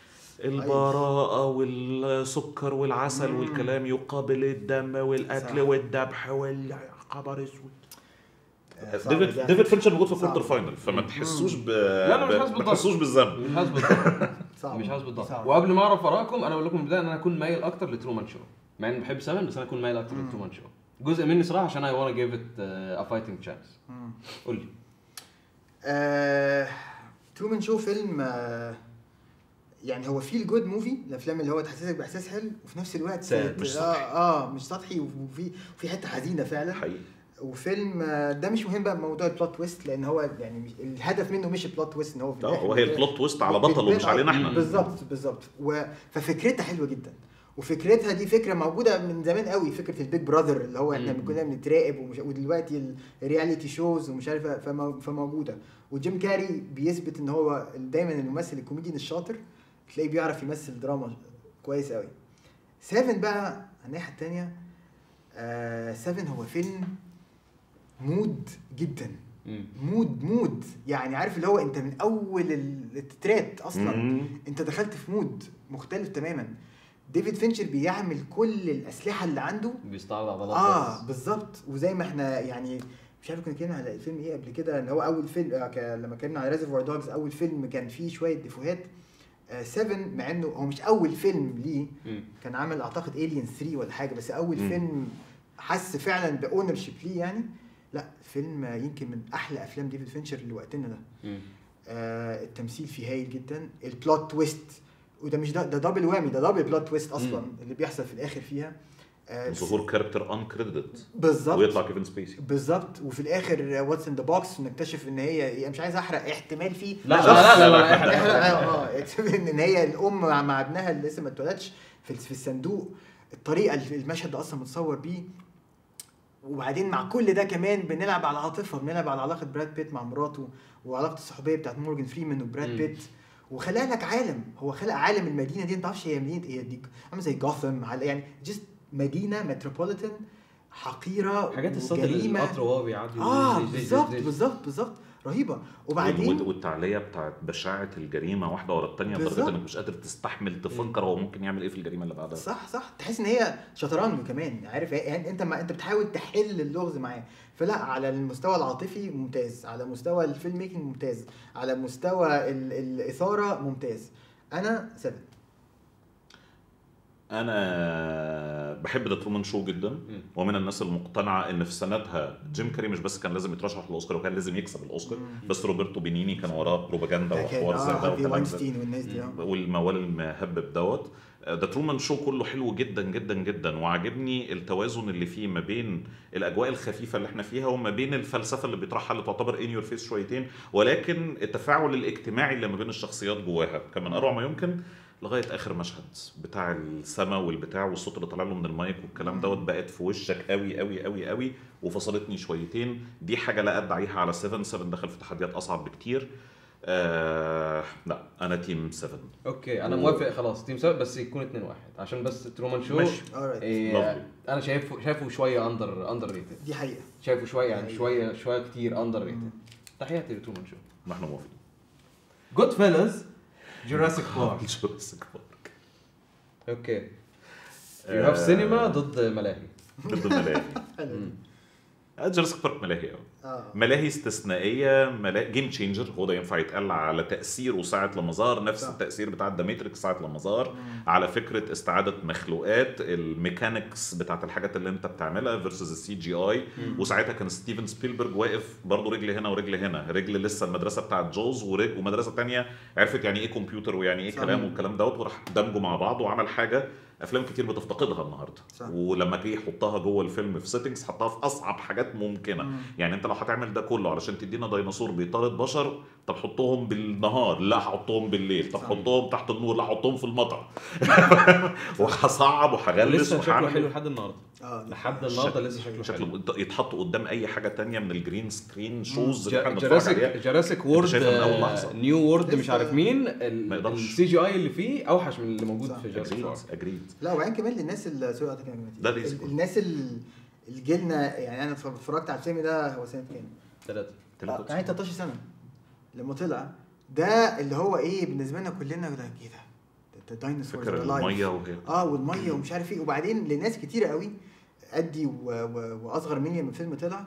البراءة والسكر والعسل مم. والكلام يقابل الدم والقتل صح. والذبح والخبر اسود آه، صعب ديفيد ده. ديفيد فينشر موجود في صعب. الكوارتر فاينل فما تحسوش ب لا، أنا مش ب- حاسس ما بالضغط. تحسوش بالذنب مش حاسس بالضغط صعب مش حاسس بالضغط صعب. وقبل ما اعرف ارائكم انا بقول لكم من البدايه ان انا اكون مايل اكتر لترومان شو مع اني بحب 7 بس انا اكون مايل اكتر لترومان شو جزء مني صراحه عشان اي وانا جيف ات ا فايتنج تشانس قول لي ترومان شو فيلم آه، يعني هو فيل جود موفي الافلام اللي هو تحسسك باحساس حلو وفي نفس الوقت ساد، مش اه اه مش سطحي وفي في حته حزينه فعلا حقيقي وفيلم آه، ده مش مهم بقى موضوع البلوت تويست لان هو يعني مش- الهدف منه مش البلوت تويست ان هو في اه الآخر هو هي كده البلوت تويست على بطل بتبان- ومش علينا احنا بالظبط بالظبط و... ففكرتها حلوه جدا وفكرتها دي فكره موجوده من زمان قوي فكره البيج براذر اللي هو احنا مم. كنا بنتراقب ومش... ودلوقتي الرياليتي شوز ومش عارف فمو... فموجوده وجيم كاري بيثبت ان هو دايما الممثل الكوميديان الشاطر تلاقيه بيعرف يمثل دراما كويس قوي 7 بقى على الناحيه الثانيه 7 هو فيلم مود جدا مود مود يعني عارف اللي هو انت من اول التترات اصلا مم. انت دخلت في مود مختلف تماما ديفيد فينشر بيعمل كل الاسلحه اللي عنده بيستعرض عضلات اه بس. بالظبط وزي ما احنا يعني مش عارف كنا اتكلمنا على فيلم ايه قبل كده اللي هو اول فيلم آه ك- لما اتكلمنا على ريزرفوار دوجز اول فيلم كان فيه شويه ديفوهات 7 مع انه هو مش اول فيلم ليه مم. كان عامل اعتقد الين 3 ولا حاجه بس اول مم. فيلم حس فعلا باونر شيب ليه يعني لا فيلم آه، يمكن من احلى افلام ديفيد فينشر لوقتنا ده مم. آه التمثيل فيه هايل جدا البلوت تويست وده مش ده ده دبل وامي ده دبل بلوت تويست اصلا مم. اللي بيحصل في الاخر فيها آه ظهور كاركتر ان كريديت بالظبط ويطلع كيفن سبيسي بالظبط وفي الاخر واتس ان ذا بوكس نكتشف ان هي يعني مش عايز احرق احتمال فيه لا لا لا لا, لا, احرق احرق. اه اكتشف ان ان هي الام مع, مع ابنها اللي لسه ما اتولدش في في الصندوق الطريقه اللي المشهد ده اصلا متصور بيه وبعدين مع كل ده كمان بنلعب على العاطفه بنلعب على علاقه براد بيت مع مراته وعلاقه الصحوبيه بتاعت مورجان فريمان وبراد مم. بيت وخلق لك عالم هو خلق عالم المدينه دي انت تعرفش هي مدينه ايه دي عامله زي جوثام على- يعني جست مدينه متروبوليتان حقيره حاجات الصوت وجريمة. القطر وهو بيعدي اه زي- زي- زي- بالظبط زي- بالظبط بالظبط رهيبه وال- وبعدين والتعلية بتاعت بشاعة الجريمة واحدة ورا التانية لدرجة بالظبط. انك مش قادر تستحمل تفكر هو ممكن يعمل ايه في الجريمة اللي بعدها صح صح تحس ان هي شطرنج كمان عارف يعني انت ما انت بتحاول تحل اللغز معاه فلا على المستوى العاطفي ممتاز على مستوى الفيلم ميكنج ممتاز على مستوى ال- الاثاره ممتاز انا سبت انا بحب ذا ترومان شو جدا ومن الناس المقتنعه ان في سنتها جيم كاري مش بس كان لازم يترشح للاوسكار وكان لازم يكسب الاوسكار بس روبرتو بينيني كان وراه بروباجندا ده كان وحوار زي ده اه هارفي وكلام زي واينستين والناس دي اه والموال المهبب دوت ذا ترومان شو كله حلو جدا جدا جدا وعاجبني التوازن اللي فيه ما بين الاجواء الخفيفه اللي احنا فيها وما بين الفلسفه اللي بيطرحها اللي تعتبر ان يور فيس شويتين ولكن التفاعل الاجتماعي اللي ما بين الشخصيات جواها كان من اروع ما يمكن لغايه اخر مشهد بتاع السما والبتاع والصوت اللي طالع له من المايك والكلام دوت بقت في وشك قوي قوي قوي قوي وفصلتني شويتين دي حاجه لا ادعيها على 7 7 دخل في تحديات اصعب بكتير آه لا انا تيم 7 اوكي انا و- موافق خلاص تيم سبب بس يكون 2 1 عشان بس ترومان شو ماشي. alright. إيه Lovely. انا شايفه شايفه شويه اندر اندر ريتد دي حقيقه شايفه شويه يعني أيوة. شويه شويه كتير اندر ريتد تحياتي لترومان شو ما احنا موافقين جود فيلز جوراسيك بارك جوراسيك بارك اوكي يو هاف سينما ضد ملاهي ضد ملاهي حلو جوراسيك بارك ملاهي قوي اه ملاهي استثنائيه ملاهي جيم تشينجر هو ده ينفع يتقال على تاثيره ساعه لما ظهر نفس صح. التاثير بتاع ذا ماتريكس ساعه لما ظهر على فكره استعاده مخلوقات الميكانكس بتاعت الحاجات اللي انت بتعملها فيرسز السي جي اي وساعتها كان ستيفن سبيلبرج واقف برضه رجل هنا ورجل هنا رجل لسه المدرسه بتاعت جوز ورجل ومدرسه تانية عرفت يعني ايه كمبيوتر ويعني ايه صح. كلام والكلام دوت وراح دمجوا مع بعض وعمل حاجه افلام كتير بتفتقدها النهارده صح. ولما جه يحطها جوه الفيلم في سيتنجز حطها في اصعب حاجات ممكنه مم. يعني انت لو هتعمل ده كله علشان تدينا ديناصور بيطارد بشر طب حطهم بالنهار لا هحطهم بالليل طب صح. حطهم تحت النور لا هحطهم في المطر وهصعب وهغلس لسه شكله وهعمل- حلو لحد النهارده اه لحد النهارده لسه شكله حلو شكله يتحط قدام اي حاجه تانية من الجرين سكرين شوز اللي جا- احنا بنتفرج جراسيك عليها جراسيك وورد شايفها من أول لحظة. نيو وورد مش لسه- عارف مين ما يقدرش. السي جي اي اللي فيه اوحش من اللي موجود صح. في جراسيك اجريد بارك اجريد لا وبعدين كمان للناس اللي سوري قطعتك يا جماعة. ده اللي ال- يسكت. الناس ال- اللي جيلنا يعني انا اتفرجت على الفيلم ده هو سنه كام؟ ثلاثة آه، يعني 13 سنه لما طلع ده اللي هو ايه بالنسبه لنا كلنا ده ايه ده؟ ده دايناصور فاكر الميه وهي اه والميه ومش عارف ايه وبعدين لناس كتيره قوي ادي و... و... واصغر مني لما الفيلم طلع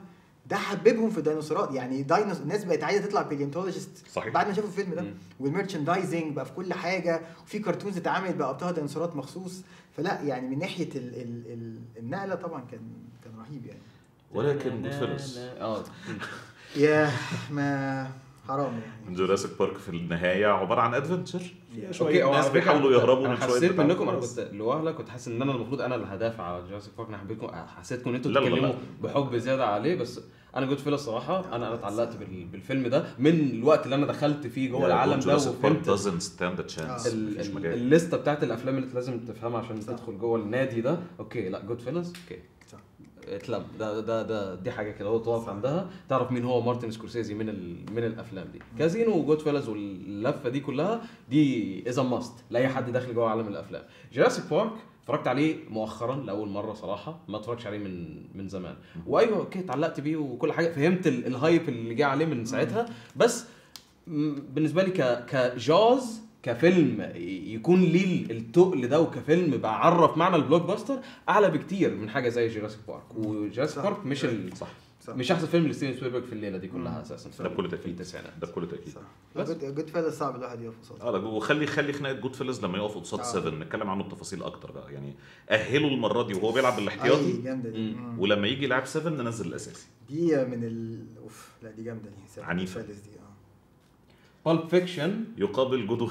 ده حببهم في الديناصورات يعني داينوس الناس بقت عايزه تطلع باليونتولوجيست صحيح. بعد ما شافوا الفيلم ده مم. والميرشندايزنج بقى في كل حاجه وفي كرتونز اتعملت بقى ابطالها ديناصورات مخصوص فلا يعني من ناحيه ال ال ال النقله طبعا كان كان رهيب يعني ولكن جود فيلس اه يا ما حرام يعني جوراسيك بارك في النهايه عباره عن ادفنتشر فيها اوكي شويه هو ناس على فكرة بيحاولوا يهربوا انا من شويه حسيت بتاع منكم انا الناس. كنت لوهله كنت حاسس ان انا المفروض انا اللي هدافع على جوراسيك بارك انا حبيتكم حسيتكم ان انتوا لا، لا، لا. بتتكلموا بحب زياده عليه بس انا جود فيل الصراحه انا انا اتعلقت بال- بالفيلم ده من الوقت اللي انا دخلت فيه جوه العالم ده جوراسيك بارك وفهمت doesn't stand a chance ال- مفيش ال- مجال الليسته بتاعت الافلام اللي انت لازم تفهمها عشان صح. تدخل جوه النادي ده اوكي لا جود فيلز اوكي صح. اتلم ده ده ده دي حاجه كده هو تقف عندها تعرف مين هو مارتن سكورسيزي من ال من الافلام دي كازينو وجود فيلز واللفه دي كلها دي از ماست لاي حد داخل جوه عالم الافلام جراسيك بارك اتفرجت عليه مؤخرا لاول مره صراحه ما اتفرجتش عليه من من زمان وايوه اوكي اتعلقت بيه وكل حاجه فهمت ال- الهايب اللي جه عليه من ساعتها بس م- بالنسبه لي ك كجاز كفيلم ي- يكون ليه التقل ده وكفيلم بقى عرف معنى البلوك باستر اعلى بكتير من حاجه زي جوراسيك بارك وجوراسيك صح. بارك مش ال... صح صح مش احسن فيلم لستيفن سبيلبرج في الليله دي كلها اساسا ده بكل في تاكيد التسعينات ده بكل تاكيد صح بس. جود جود فيلز صعب الواحد يقف قصاده اه لا وخلي خلي خناقه جود فيلز لما يقف قصاد آه. 7 نتكلم عنه بتفاصيل اكتر بقى يعني اهله المره دي وهو بيلعب بالاحتياطي اي جامده دي مم. مم. ولما يجي يلعب 7 ننزل الاساسي دي من ال اوف لا دي جامده دي عنيفة. فيلز دي اه بالب فيكشن يقابل جود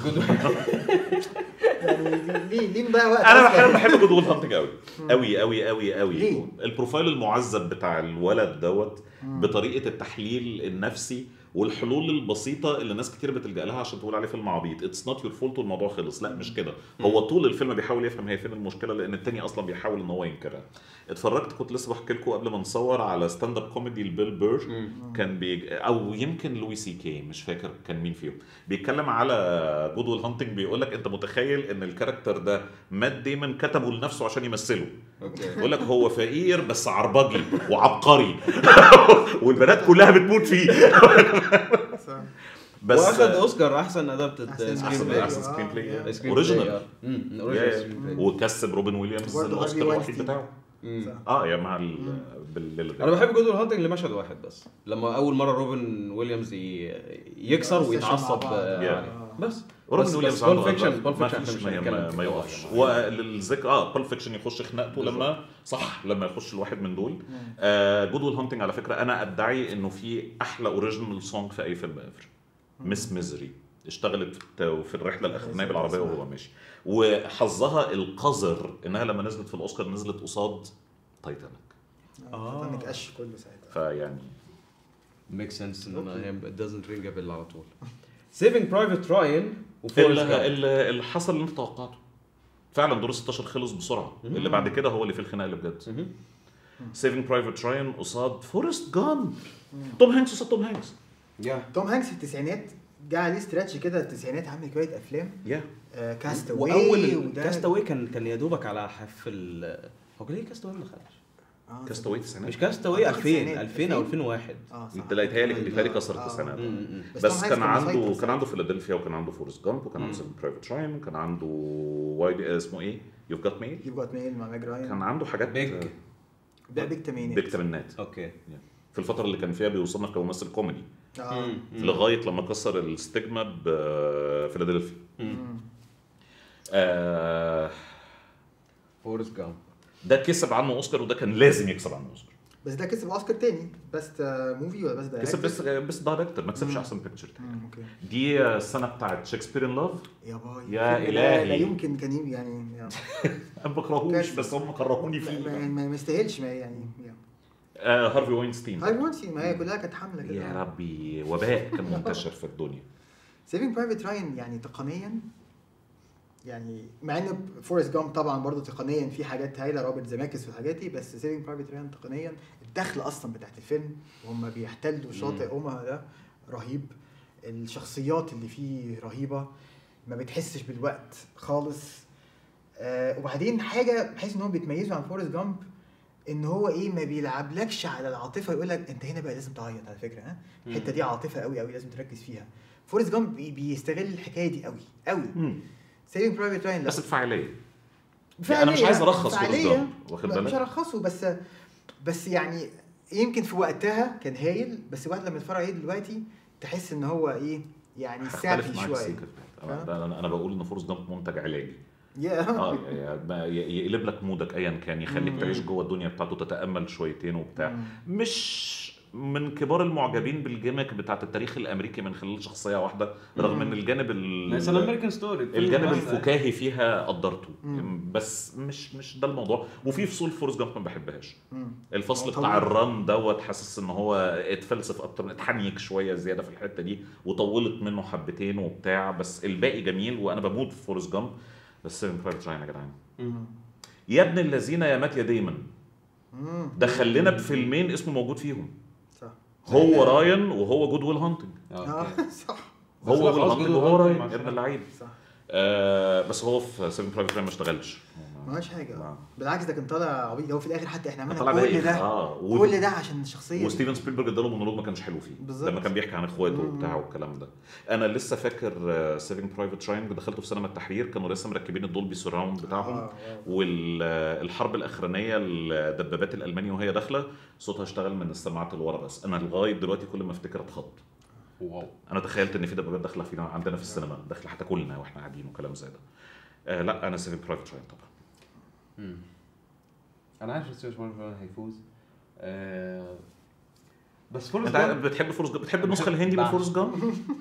يعني ليه ليه مضيع وقت انا أصلاً؟ بحب بحب جود ويل هانتنج قوي قوي قوي قوي قوي ليه؟ البروفايل المعذب بتاع الولد دوت بطريقه التحليل النفسي والحلول البسيطه اللي ناس كتير بتلجا لها عشان تقول عليه فيلم عبيط اتس نوت يور فولت والموضوع خلص لا مش كده هو طول الفيلم بيحاول يفهم هي فين المشكله لان التاني اصلا بيحاول ان هو ينكرها اتفرجت كنت لسه بحكي لكم قبل ما نصور على ستاند اب كوميدي لبيل بير كان بيج... او يمكن لوي سي كي مش فاكر كان مين فيهم بيتكلم على جود ويل هانتنج بيقول لك انت متخيل ان الكاركتر ده مات ديمون كتبه لنفسه عشان يمثله اوكي يقول لك هو فقير بس عربجي وعبقري والبنات كلها بتموت فيه صح. بس واخد اوسكار احسن ادابتد أحسن- سكرين احسن بلاي احسن آه، سكرين بلاي آه. سكرين اوريجينال بلاي، آه. مم، اوريجينال سكرين بلاي. وكسب روبن ويليامز وبرضه الاوسكار هارفي الوحيد واينستين. بتاعه مم. صح. اه يا مع ال... بالليله انا دي بحب جود هانتنج لمشهد واحد بس لما اول مره روبن ويليامز ي- يكسر يخش مع ويتعصب بعض. آه، Yeah. عليه بس روبن بس- ويليامز بس عنده Pulp Fiction- أدوار. Pulp ما Fiction فيش مش ما, هنتكلم ما, فيه. ما يقفش وللذكر اه بول فيكشن يخش خناقته لما صح لما يخش الواحد من دول آه جود ويل هانتنج على فكره انا ادعي انه في احلى اوريجينال سونج في اي فيلم ايفر مس ميزري اشتغلت في الت- في الرحله الاخرانيه بالعربيه وهو ماشي وحظها القذر انها لما نزلت في الاوسكار نزلت قصاد تايتانيك آه. تايتانيك قش كله ساعتها فيعني ميك سنس ان أوكي. هي دازنت رينج ابل على طول سيفنج برايفت راين وفورست اللي, اللي اللي حصل اللي انت توقعته فعلا دور 16 خلص بسرعه اللي بعد كده هو اللي في الخناقه اللي بجد سيفنج برايفت راين قصاد فورست جان توم هانكس قصاد توم هانكس يا توم هانكس في التسعينات جه عليه ستراتش كده التسعينات عامل شويه افلام يا آه كاستاوي واول كاستاوي كان كان يا دوبك على حفل هو كان ليه كاستاوي ما خدش آه كاستاوي تسعينات مش كاستاوي أعتقد 2000 التسعينات. 2000 او 2001 اه صح انت لا يتهيألي أيوة. بيتهيألي كسر آه. التسعينات مم. بس توم بس هانكس كان عنده مسيطر كان عنده ساعتها. فيلادلفيا وكان عنده فورست جامب وكان عنده مم. برايفت راين وكان عنده وايد اسمه ايه؟ يوف جات ميل يو جوت ميل مع ماج كان راين عنده حاجات بيج. ده بيج تمانينات بيج تمنات اوكي في الفتره اللي كان فيها بيوصلنا كممثل كوميدي اه لغايه لما كسر الستيجما بفيلادلفيا مم. آه فورست جامب ده كسب عنه اوسكار وده كان لازم يكسب عنه اوسكار بس ده كسب اوسكار تاني بست موفي ولا بست كسب بس بس دايركتور ما كسبش مم. احسن بيكتشر اوكي دي السنه بتاعت شكسبير ان لاف يا باي يا لا- إلهي. لا يمكن كان يم- يعني يعني انا ما بكرهوش كسب. بس هم كرهوني ما- فيه ما ما- ما يستاهلش ما يعني يعني. آه هارفي وينستين هاي وانسي ما هي كلها كانت حمله كده يا ربي وباء كان منتشر في الدنيا سيفنج برايفت راين يعني تقنيا يعني مع ان فورست جامب طبعا برضه تقنيا في حاجات هايله روبرت زماكس والحاجات دي بس سيفنج برايفت راين تقنيا الدخل اصلا بتاعت الفيلم وهم بيحتلوا شاطئ اومها ده رهيب الشخصيات اللي فيه رهيبه ما بتحسش بالوقت خالص آه وبعدين حاجه بحيث ان هم بيتميزوا عن فورست جامب ان هو ايه ما بيلعبلكش على العاطفه يقول لك انت هنا بقى لازم تعيط على فكره ها الحته دي عاطفه قوي قوي لازم تركز فيها فورست جامب بي- بيستغل الحكايه دي قوي قوي سيفنج برايفت راين بس بفعاليه يعني أنا مش عايز أرخص فورست جامب، واخد مش بالك؟ هرخصه بس بس يعني يمكن في وقتها كان هايل بس الواحد لما يتفرج عليه دلوقتي تحس ان هو ايه يعني هختلف سابي معاك شويه سيكا في ده. فاهم؟ انا انا أنا بقول ان فورست جامب منتج علاجي يا اه ي- ي- ي- يقلب لك مودك ايا كان يخليك مم. تعيش جوه الدنيا بتاعته تتامل شويتين وبتاع مم. مش من كبار المعجبين بالجيمك بتاعت التاريخ الامريكي من خلال شخصيه واحده رغم ان الجانب ال- مثلا امريكان ستوري الجانب الفكاهي فيها قدرته مم. بس مش مش ده الموضوع وفي فصول فورس جامب ما بحبهاش مم. الفصل هو بتاع طويل. الرن دوت حاسس ان هو اتفلسف اكتر من اتحنيك شويه زياده في الحته دي وطولت منه حبتين وبتاع بس الباقي جميل وانا بموت في فورس جامب بس سيفن برايفت راين يا جدعان يا ابن الذين يا مات يا دايما مم. دخل لنا بفيلمين اسمه موجود فيهم صح هو راين وهو جود ويل هانتنج اه صح هو بس لا، جود خلاص هانتنج Good Will وهو Hunting راين مع يا ابن السلامة. اللعيب صح آه بس هو في سيفن برايفت راين ما اشتغلش ما عملش حاجه نعم. بالعكس ده كان طالع عبيط هو في الاخر حتى احنا طلع عملنا كل بايخ. ده اه و- كل ده عشان الشخصيه دي. وستيفن سبيلبرج اداله مونولوج ما كانش حلو فيه بالظبط. لما كان بيحكي عن اخواته مم. وبتاع والكلام ده انا لسه فاكر سيفنج برايفت راين دخلته في سينما التحرير كانوا لسه مركبين الدولبي سراوند بتاعهم آه، آه. والحرب الاخرانيه الدبابات الالمانيه وهي داخله صوتها اشتغل من السماعات اللي ورا بس انا لغايه دلوقتي كل ما افتكر اتخض واو انا تخيلت ان في دبابات داخله فينا عندنا في السينما داخله هتاكلنا واحنا قاعدين وكلام زي ده آه لا انا سيفنج برايفت راين طبعا انا عارف ستيفن سبيلبرج هيفوز آه، بس فورست انت جامب بتحب فورس جامب بتحب النسخه الهندي من بعشق. فورس جامب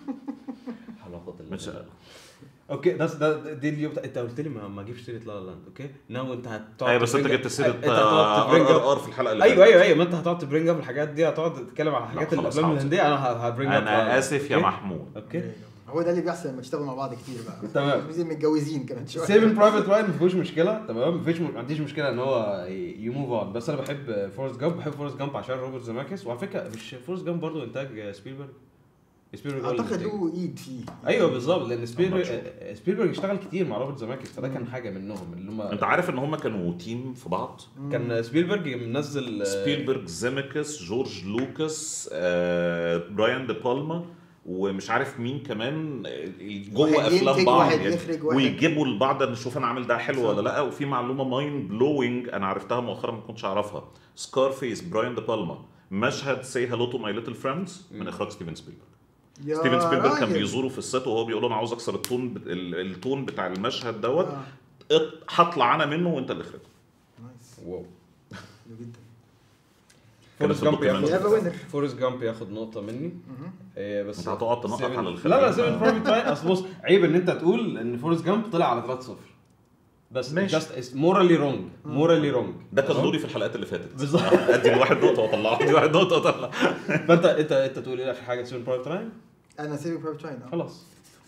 حلقات ال- مش اوكي ده ده دي اليوم بتاع- انت قلت لي ما ما اجيبش سيره لا لا لاند اوكي ناو انت هتقعد ايوه بس انت تبرنج- جبت سيره انت هتقعد ار تبرنج ار اب ار في الحلقه اللي ايوه فاتت. ايوه ايوه ما انت هتقعد تبرنج اب الحاجات دي هتقعد تتكلم على حاجات خلاص، الافلام حاضر. الهنديه انا هبرنج اب انا اسف يا أوكي؟ محمود اوكي هو ده اللي بيحصل لما تشتغلوا مع بعض كتير بقى تمام. زي متجوزين كمان شويه سيفن برايفت راين ما فيهوش مشكله تمام ما فيش ما عنديش مشكله ان هو يموف اون بس انا بحب فورست جامب بحب فورست جامب عشان روبرت زماكس وعلى فكره مش فورست جامب برضه انتاج سبيلبرج سبيلبرج هو اللي اعتقد منتج. له ايد فيه ايوه بالظبط لان سبيلبرج sure. سبيلبرج اشتغل كتير مع روبرت زماكس فده كان حاجه منهم اللي هم انت عارف ان هم كانوا تيم في بعض كان سبيلبرج منزل سبيلبرج زيمكس جورج لوكاس آه، براين دي بالما ومش عارف مين كمان آه، جوه واحد افلام ينتج، بعض واحد يعني يخرج، واحد- ويجيبوا لبعض نشوف انا عامل ده حلو صح. ولا لا وفي معلومه مايند بلوينج انا عرفتها مؤخرا ما كنتش اعرفها سكارفيس براين دي بالما مشهد سي هالو تو ماي ليتل فريندز من اخراج ستيفن سبيلبرج يا ستيفن سبيلبرج كان راجل. بيزوره في الست وهو بيقول له انا عاوز اكسر التون بت- ال- التون بتاع المشهد دوت آه. ات- هطلع انا منه وانت اللي اخرجه نايس واو حلو جدا كانت فورست في جامب الدوكيومنت. يا ياخد وينر فورست جامب ياخد نقطة مني إيه بس انت هتقعد تنقط سيفن- على الخليج. لا لا سيفن برايفت راين اصل بص عيب ان انت تقول ان فورست جامب طلع على 3 0 بس ماشي. جاست مورالي رونج مورالي رونج ده كان دوري في الحلقات اللي فاتت بالظبط. ادي لواحد نقطه واطلعه ادي واحد نقطه واطلع فانت انت انت تقول ايه اخر حاجة سيفن برايفت راين انا سيفي برايفت راين اه خلاص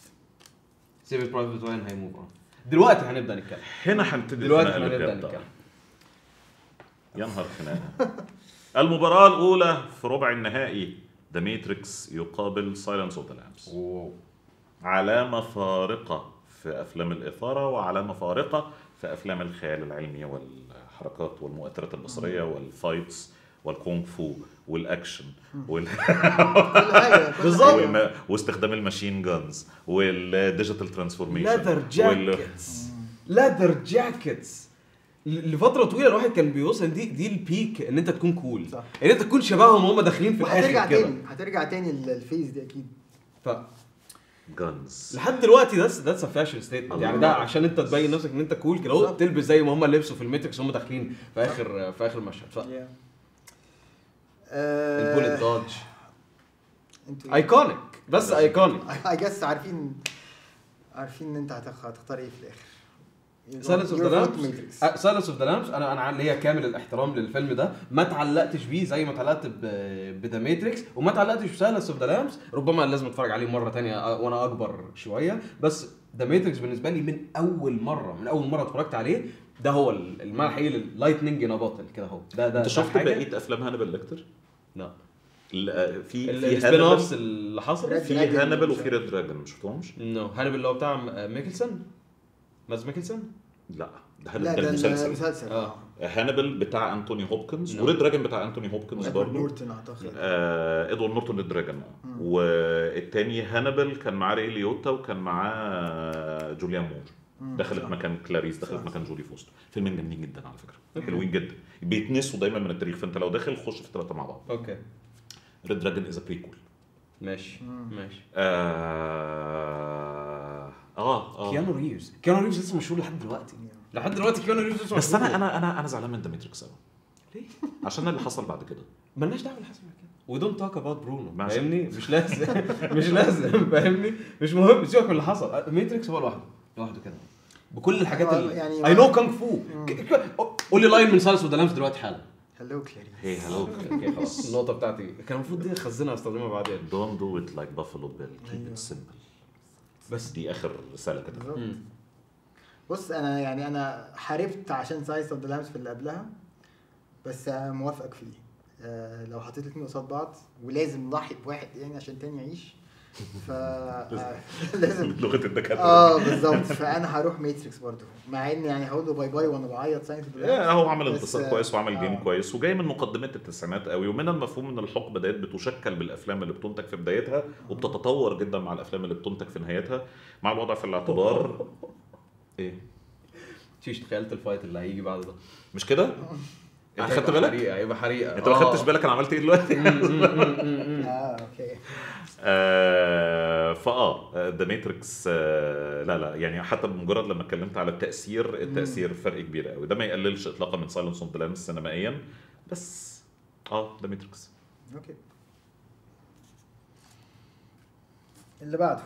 سيفن برايفت راين هيموف اون دلوقتي هنبدا نتكلم هنا هنبتدي دلوقتي الخناقة اللي هنبدا بجد. نتكلم يا نهار خناقه المباراه الاولى في ربع النهائي ذا ماتريكس يقابل سايلنس اوف ذا لامبس واو علامه فارقه في افلام الاثاره وعلامه فارقه في افلام الخيال العلمي والحركات والمؤثرات البصريه والفايتس والكونغ فو والاكشن وال... كل حاجه كل بالظبط. حاجة. والم... واستخدام الماشين جانز والديجيتال ترانسفورميشن ليذر جاكيتس ليذر جاكيتس لفتره طويله الواحد كان بيوصل دي دي البيك ان انت تكون كول صح. ان انت تكون شبههم وهم داخلين في وهترجع الاخر كده تاني هترجع تاني ال- الفيز دي اكيد ف جانز لحد دلوقتي ده ذاتس فاشن ستيتمنت يعني ده الله. عشان انت تبين نفسك ان انت كول كده اهو بالظبط. تلبس زي ما هم لبسوا في الماتريكس هم داخلين في اخر في اخر مشهد ف البوليت دوج انتوا ايكونيك بس ايكونيك اي جس عارفين عارفين ان انت هتخ- هتختار ايه في الاخر سايلنس اوف Your ذا vote لامبس matrix. سايلنس اوف ذا لامبس انا انا ليا كامل الاحترام للفيلم ده ما تعلقتش بيه زي ما تعلقت بذا ماتريكس وما تعلقتش بسايلنس اوف ذا لامبس ربما لازم اتفرج عليه مره تانية وانا اكبر شويه بس ذا ماتريكس بالنسبه لي من اول مره من اول مره اتفرجت عليه ده هو المعنى الحقيقي لللايتنينج ان باتل كده اهو ده ده انت ده شفت حاجة- بقيه افلام هانيبال ليكتر؟ لا ال- في في السبين اوفز هانيبال اللي حصلت Red في Dragon هانيبال مش وفي ريد دراجون ما شفتهمش؟ نو هانيبال اللي هو بتاع ميكلسون ماز ميكلسون لا ده لا هانيبال ده ده المسلسل المسلسل آه. هانيبال بتاع انتوني هوبكنز نعم. وريد دراجون بتاع انتوني هوبكنز ادوارد برضه نورتون اعتقد آه ادوارد نورتون ريد دراجون آه. والتاني هانيبال كان معاه ري ليوتا وكان معاه جوليان مور دخلت مكان كلاريس دخلت مكان جولي فوستر فيلمين جامدين جدا على فكره حلوين جدا بيتنسوا دايما من التاريخ فانت لو داخل خش في الثلاثه مع بعض اوكي ريد دراجون از بريكول ماشي ماشي اه اه, آه. كيانو ريفز كيانو ريفز لسه مشهور لحد دلوقتي لحد دلوقتي كيانو ريفز لسه بس مشهور. انا انا انا انا زعلان من ذا ماتريكس قوي ليه؟ عشان اللي حصل بعد كده مالناش دعوه باللي حصل بعد كده وي دونت توك اباوت برونو ماشي. فاهمني مش لازم مش لازم فاهمني مش مهم سيبك من اللي حصل ماتريكس هو لوحده لوحده كده بكل الحاجات هو اللي يعني- اي نو كونغ فو قول لي لاين من سايلنس اوف ذا لامس دلوقتي حالا هلو كلاريس هي هلو اوكي خلاص النقطه بتاعتي كان المفروض دي اخزنها واستخدمها بعدين دونت دو ات لايك بافلو بيل كيب أيوه. ات سمبل بس دي اخر رساله كده بالظبط مم. بص انا يعني انا حاربت عشان سايز اوف ذا لامس في اللي قبلها بس أنا موافقك فيه آه لو حطيت الاثنين قصاد بعض ولازم نضحي بواحد يعني عشان تاني يعيش ف آه، لازم لغه الدكاتره اه بالظبط فانا هروح ماتريكس برضه مع ان يعني هقول له باي باي وانا بعيط ساينس اوف إيه، هو عمل بس، انتصار آه، كويس وعمل جيم آه. كويس وجاي من مقدمات التسعينات قوي ومن المفهوم ان الحقبه ديت بتشكل بالافلام اللي بتنتج في بدايتها وبتتطور جدا مع الافلام اللي بتنتج في نهايتها مع الوضع في الاعتبار ايه تشيش تخيلت الفايت اللي هيجي بعد ده مش كده؟ انت خدت بالك؟ حريقه هيبقى حريقه انت ما خدتش بالك انا عملت ايه دلوقتي؟ اه اوكي آه، فاه ذا ماتريكس لا لا يعني حتى بمجرد لما اتكلمت على التاثير التاثير فرق كبير قوي ده ما يقللش اطلاقا من سايلنس اوف ذا لامس سينمائيا بس اه ذا ماتريكس اوكي اللي بعده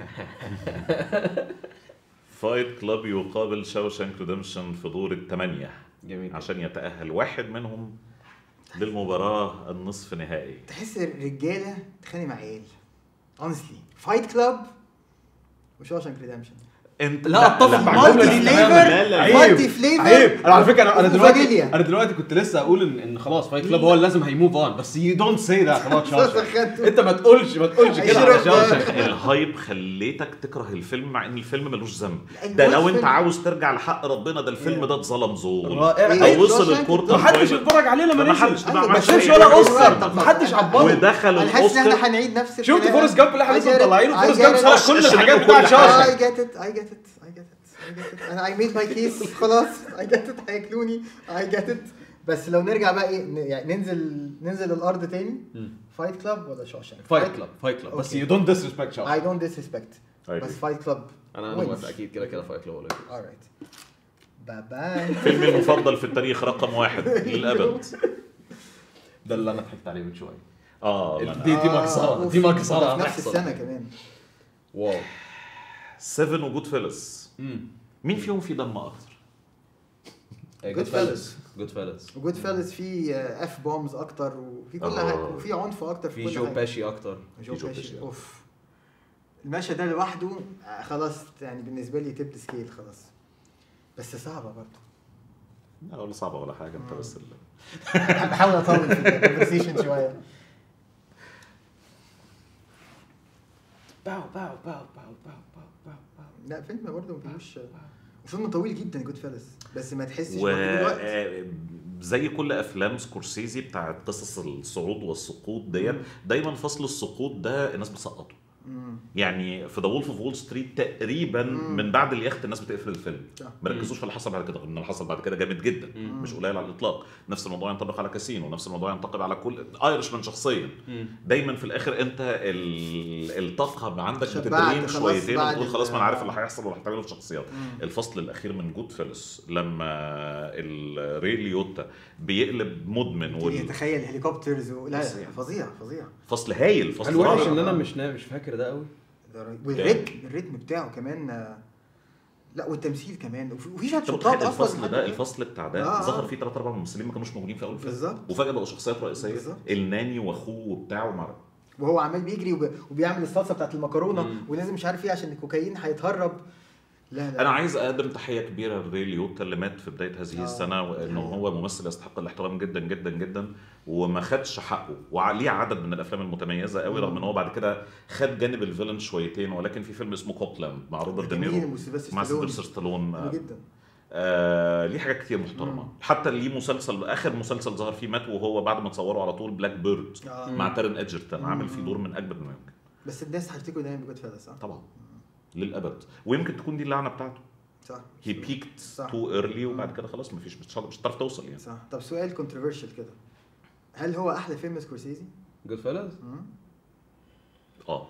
فايت كلاب يقابل شاوشانك ريدمشن في دور الثمانية جميل عشان يتأهل واحد منهم للمباراة النصف نهائي تحس الرجاله تخانق مع عيال اونستلي فايت كلاب وشوشانك ريدمشن انت لا اتفق مع مالتي الجمله دي فليفر تماماً. لا، لا، عيب مالتي فليفر عيب انا على فكره انا انا دلوقتي وفانيليا. انا دلوقتي كنت لسه اقول ان ان خلاص فايت كلاب هو اللي لازم هيموف اون بس يو دونت سي ذات اباوت خدته. انت ما تقولش ما تقولش كده على هيشرب- شاوشانك الهايب خليتك تكره الفيلم مع ان الفيلم ملوش ذنب لا، ده هو لو انت الفيلم- عاوز ترجع لحق ربنا ده الفيلم ده اتظلم ظلم رائع إيه؟ او وصل شوشانك الكورتر ما حدش فاينل. اتفرج عليه لما ما نزل حدش- أيوة، ما بس عملش شافش أي ولا حاجة. اوسكار ما حدش عبره ودخل انا حاسس ان الاوسكار احنا هنعيد نفس شفت الكلام. فورست جامب اللي احنا I لسه get it. مطلعينه I فورست get جامب it. سرق كل الشاشة الحاجات كل بتاعت حاجة. I شاوشانك get it I get it I get it I get it انا I made my case خلاص I get it هياكلوني I get it بس لو نرجع بقى ايه ن- يعني ننزل ننزل الارض تاني فايت كلاب ولا شوشانك فايت كلاب فايت كلاب بس أوكي. يو دونت ديسريسبكت I شاوشانك don't disrespect أيوة. بس فايت كلاب انا انا موافق اكيد كده كده فايت كلاب ولا إيه. alright باي باي فيلمي المفضل في التاريخ رقم واحد للابد ده اللي انا ضحكت عليه من شويه اه ما أنا- دي دي مجزره دي مجزره في نفس هتحصل. السنه كمان واو سيفن وجود فيلس امم مين فيهم فيه دم اكتر؟ جود فيلس جود فيلس وجود فيلس فيه اف بومز اكتر وفي كل آه. حاجه وفي عنف اكتر في في كل جو حاجه باشي اكتر جو في جو باشي باشي. اوف المشهد ده لوحده آه، خلاص يعني بالنسبه لي تبت سكيل خلاص بس صعبه برضه لا ولا صعبه ولا حاجه انت بس ال- بحاول اطول في الكونفرسيشن شويه باو باو باو باو باو باو باو باو لا فيلم برضه ما فيهوش وفيلم طويل جدا جود فيلس بس ما تحسش و برضه بالوقت آه، زي كل افلام سكورسيزي بتاعت قصص الصعود والسقوط ديت دايما فصل السقوط ده الناس بتسقطه مم. يعني في ذا وولف اوف وول ستريت تقريبا مم. من بعد اليخت الناس بتقفل الفيلم صح. ما ركزوش في اللي حصل بعد كده رغم ان اللي حصل بعد كده جامد جدا مم. مش قليل على الاطلاق نفس الموضوع ينطبق على كاسينو نفس الموضوع ينطبق على كل ايرش مان شخصيا دايما في الاخر انت ال... الطاقه عندك شبعت بتدريم خلاص شويتين بعد وتقول خلاص ما انا ال- عارف اللي هيحصل واللي هتعمله في شخصيات مم. الفصل الاخير من جود فيلس لما الري ليوتا بيقلب مدمن وال... يتخيل هليكوبترز و... لا بس لا يعني. فظيع فظيع فصل هايل فصل الوحش رائع. ان انا مش نا- مش فاكر ده قوي ده رهيب. والريتم الريتم بتاعه كمان آه، لا والتمثيل كمان وفي وفي شويه انت شطات متخيل اصلا الفصل لحد ده كده. الفصل بتاع ده آه، آه. ظهر فيه ثلاث اربع ممثلين ما كانوش موجودين في اول فيلم بالظبط. وفجاه بقوا شخصيات رئيسيه بالظبط. الناني واخوه وبتاعه مع وهو عمال بيجري وب... وبيعمل الصلصه بتاعت المكرونه مم. ولازم مش عارف ايه عشان الكوكايين هيتهرب لا لا انا عايز اقدم تحيه كبيره لري ليوتا اللي مات في بدايه هذه آه. السنه وانه الحقيقة. هو ممثل يستحق الاحترام جدا جدا جدا وما خدش حقه وعليه عدد من الافلام المتميزه قوي رغم ان هو بعد كده خد جانب الفيلن شويتين ولكن في فيلم اسمه كوبلاند مع روبرت جميل دينيرو وسيلفستر مع ستالون. سيلفستر ستالون حلو جدا آه ليه حاجات كتير محترمه مم. حتى ليه مسلسل اخر مسلسل ظهر فيه مات وهو بعد ما تصوره على طول بلاك بيرد آه. مع تارن ادجرتون عامل فيه مم. دور من اجمد ما يمكن بس الناس هتفتكروا دايما بجود فيلس صح؟ طبعا للابد ويمكن تكون دي اللعنه بتاعته صح هي بيكت صح. تو ايرلي وبعد كده خلاص مفيش مش مش هتعرف توصل يعني صح طب سؤال كونتروفيرشال كده هل هو احلى فيلم سكورسيزي؟ جود فيلز مم. اه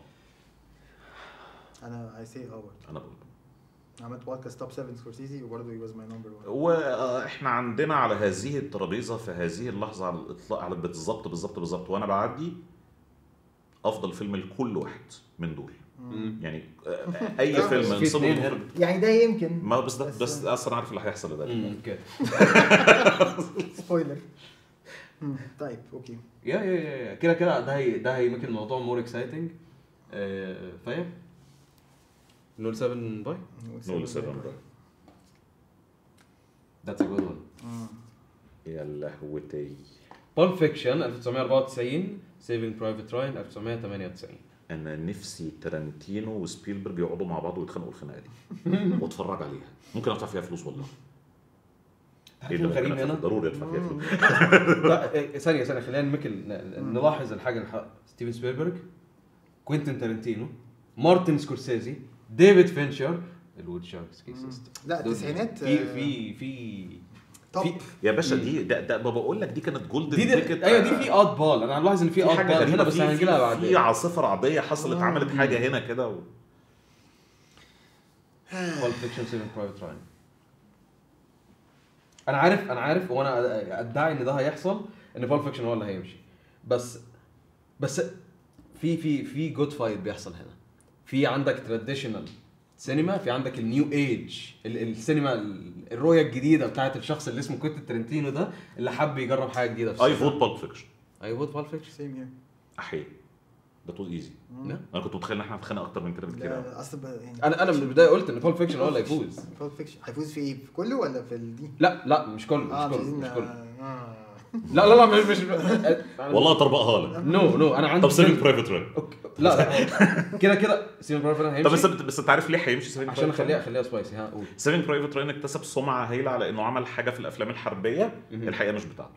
انا اي سي اه برضه انا بقول عملت بودكاست توب 7 سكورسيزي وبرضه هي واز ماي نمبر 1 واحنا عندنا على هذه الترابيزه في هذه اللحظه على الاطلاق على بالظبط بالظبط بالظبط وانا بعدي افضل فيلم لكل واحد من دول يعني آه، اي لا، فيلم بس في نسيبه اتنين دول- هنا. يعني ده يمكن ما بس ده بس- بس اصلا عارف اللي هيحصل ده اوكي سبويلر طيب اوكي يا يا يا يا كده كده ده هي ده هيميك الموضوع مور اكسايتنج فاهم نول 7 باي نقول سيفن ذاتس ا جود ون يا لهوتي بول فيكشن 1994 سيفينج برايفت راين 1998 انا نفسي تارانتينو وسبيلبرج يقعدوا مع بعض ويتخانقوا الخناقه دي واتفرج عليها ممكن ادفع فيها فلوس والله عارف ايه اللي الغريب ممكن أدفع- هنا؟ ضروري ادفع فيها فلوس لا إيه، ثانية ثانية خلينا نمكن ن- نلاحظ الحاجة الح... ستيفن سبيلبرج كوينتين تارنتينو مارتن سكورسيزي ديفيد فينشر الوود شاركس كيسز لا التسعينات في آه، في في توب في- يا باشا دي ده, ده ما بقول لك دي كانت جولدن دي, دي تيكت ايوه دي في اوت بال انا ملاحظ ان في في اوت حاجه بال غريبه هنا بس في- هنجي في- لها في بعدين عاصفه رعديه حصلت آه. عملت حاجه هنا كده و... بول فيكشن سيفن برايفت راين انا عارف انا عارف وانا ادعي ان ده هيحصل ان بول فيكشن هو اللي هيمشي بس بس في في في جود فايت بيحصل هنا في عندك تراديشنال سينما في عندك النيو ايج السينما ال- الرؤيه الجديده بتاعت الشخص اللي اسمه كوينتين ترنتينو ده اللي حب يجرب حاجه جديده في اي السينما. فوت بالب فيكشن اي فوت بول فيكشن سيم هير احيي ده تو ايزي لا. انا كنت متخيل ان احنا هنتخانق اكتر من كده بكتير أوي. اصل ب- يعني انا انا من البدايه قلت ان بول فيكشن هو اللي هيفوز بول فيكشن هيفوز في ايه؟ في كله ولا في ال- دي؟ لا لا مش كله اه مش مش كله عايزين مش كله آه. لا لا لا مش مش والله طربقها لك نو نو انا عندي طب سيفن فيلم- برايفت راين أوكي. لا لا كده كده سيفن برايفت راين طب بس هيمشي بس انت عارف ليه هيمشي سيفن عشان اخليها اخليها سبايسي ها قول سيفن برايفت راين اكتسب سمعه هايله على انه عمل حاجه في الافلام الحربيه مهم. الحقيقه مش بتاعته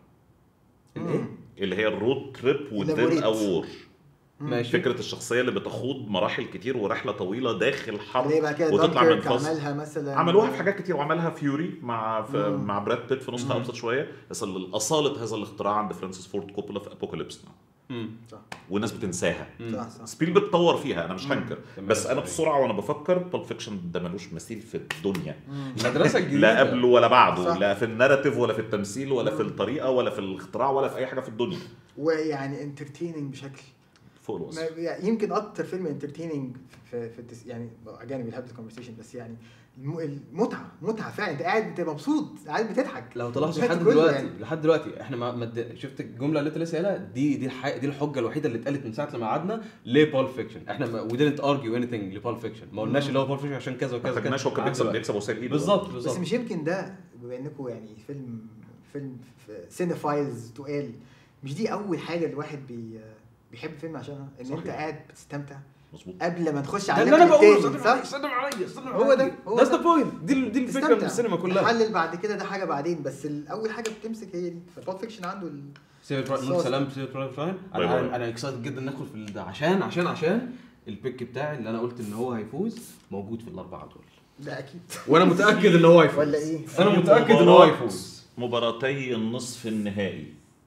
الايه؟ اللي هي الرود تريب وذين Elaborate. اور ماشي فكره الشخصيه اللي بتخوض مراحل كتير ورحله طويله داخل حرب اللي بقى كده وتطلع من دانكيرك فصل عملها مثلا عملوها في حاجات كتير وعملها فيوري مع في مم. مع براد بيت في نسخه ابسط شويه بس ال- اصاله هذا الاختراع عند فرانسيس فورد كوبولا في ابوكاليبس مم. صح والناس بتنساها صح صح سبيلبرج طور فيها انا مش مم. هنكر تمام. بس انا بسرعه وانا بفكر بول فيكشن ده ملوش مثيل في الدنيا المدرسه الجديده لا قبله ولا بعده صح. لا في الناراتيف ولا في التمثيل ولا في الطريقه ولا في الاختراع ولا في اي حاجه في الدنيا ويعني انترتيننج بشكل فوق الوصف ما- يعني يمكن اكتر فيلم انترتيننج في في التس... يعني اجانب بيحب الكونفرسيشن بس يعني الم- المتعه متعه فعلا انت قاعد انت مبسوط قاعد بتضحك لو تلاحظوا الوقت لحد كله دلوقتي يعني. لحد دلوقتي احنا ما ما اد- شفت الجمله اللي انت لسه قايلها دي دي الح... دي الحجه الوحيده اللي اتقالت من ساعه لما قعدنا ليه بول فيكشن احنا وي didn't argue anything لبول فيكشن ما قلناش اللي هو بول فيكشن عشان كذا ما وكذا وكذا خدناش هو كان لحد بيكسب دلوقتي. بيكسب وسائل ايده بالظبط بس بالظبط مش يمكن ده بما انكم يعني فيلم فيلم سينفايلز تقال مش دي اول حاجه الواحد بي بيحب فيلم عشانها ان انت صحيح. قاعد بتستمتع مظبوط قبل ما تخش ده على اللي انا الناحية بقوله التاني، سلم صح؟ عليا سلم عليا سلم هو ده، هو ذاتس ده. ذا بوينت دي دي الفكره من تستمتع. السينما كلها تحلل بعد كده ده حاجه بعدين بس ال- اول حاجه بتمسك هي دي فبول فيكشن عنده ال... سيفن برايم صوص. سلام سيفن برايم برايم باي انا باي. انا انا اكسايتد جدا ندخل في ال- ده عشان عشان عشان البيك بتاعي اللي انا قلت ان هو هيفوز موجود في الاربعه دول ده اكيد وانا متاكد ان هو هيفوز ولا ايه؟ انا متاكد ان هو هيفوز مباراتي النصف النهائي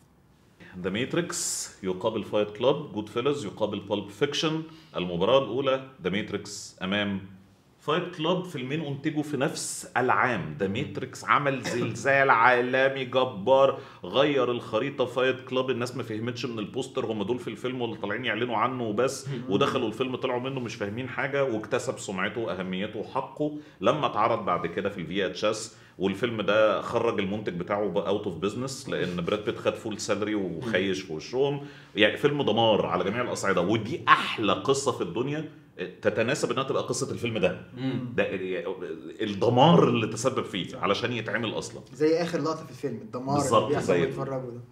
ذا ماتريكس يقابل فايت كلاب جود فيلز يقابل بالب فيكشن المباراة الأولى ذا ماتريكس أمام فايت كلاب فيلمين أنتجوا في نفس العام ذا ماتريكس عمل زلزال عالمي جبار غير الخريطة فايت كلاب الناس ما فهمتش من البوستر هم دول في الفيلم واللي طالعين يعلنوا عنه وبس ودخلوا الفيلم طلعوا منه مش فاهمين حاجة واكتسب سمعته وأهميته وحقه لما اتعرض بعد كده في الفي اتش اس والفيلم ده خرج المنتج بتاعه اوت اوف بزنس لان براد بيت خد فول سالري وخيش في وشهم يعني فيلم دمار على جميع الاصعده ودي احلى قصه في الدنيا تتناسب انها تبقى قصه الفيلم ده ده الدمار اللي تسبب فيه علشان يتعمل اصلا زي اخر لقطه في الفيلم الدمار بالظبط، اللي بيحصل زي- بيتفرجوا ده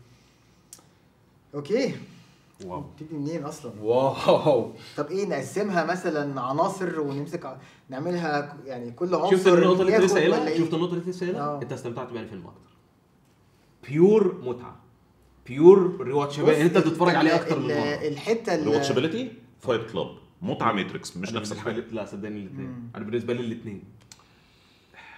اوكي واو تيجي منين اصلا؟ واو طب ايه نقسمها مثلا عناصر ونمسك ع- نعملها يعني كل عنصر شفت النقطه اللي انت ياخد لسه قايلها ولا إيه؟ شفت النقطه اللي انت لسه قايلها آه. انت استمتعت بأنهي فيلم اكتر بيور متعه بيور ريواتش بص، انت تتفرج عليه ال- اكتر من ال- مره الحته ال- الواتشابيلتي فايت كلاب متعه ماتريكس مش أنا نفس بالنسبة الحاجه لي- لا صدقني الاثنين مم. انا بالنسبه لي الاثنين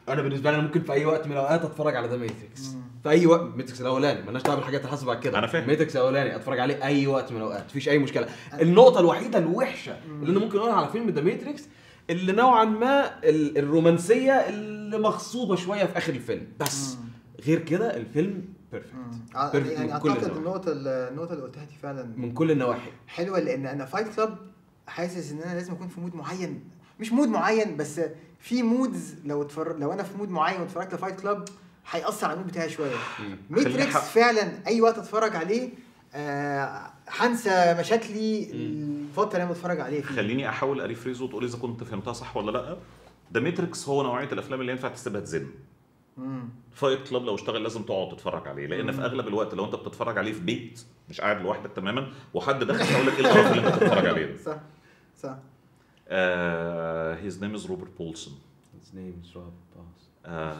انا بالنسبه لي انا ممكن في اي وقت من الاوقات اتفرج على ذا ماتريكس في اي وقت ماتريكس الاولاني مالناش دعوه بالحاجات اللي حصلت بعد كده أنا فاهم. ماتريكس الاولاني اتفرج عليه اي وقت من الاوقات مفيش اي مشكله النقطه الوحيده الوحشه اللي انا ممكن اقولها على فيلم ذا ماتريكس اللي نوعا ما ال- الرومانسيه اللي مغصوبه شويه في اخر الفيلم بس غير كده الفيلم بيرفكت ع- بيرفكت يعني من كل اعتقد النواحي. النقطه النقطه اللي قلتها دي فعلا من كل النواحي حلوه لان انا فايت كلاب حاسس ان انا لازم اكون في مود معين مش مود معين بس في مودز لو اتفرج لو انا في مود معين واتفرجت فايت كلاب هيأثر على المود بتاعي شويه خليني ماتريكس ح- فعلا اي وقت اتفرج عليه آه، هنسى مشاكلي الفتره اللي انا بتفرج عليه فيها خليني احاول اريفريز وتقول اذا كنت فهمتها صح ولا لا ذا ماتريكس هو نوعيه الافلام اللي ينفع تسيبها تزن مم. فايت كلاب لو اشتغل لازم تقعد تتفرج عليه لان في اغلب الوقت لو انت بتتفرج عليه في بيت مش قاعد لوحدك تماما وحد داخل يقول لك ايه القرف اللي انت بتتفرج عليه ده صح صح هيز نيم از روبرت بولسون His name is Rob Boss. آه،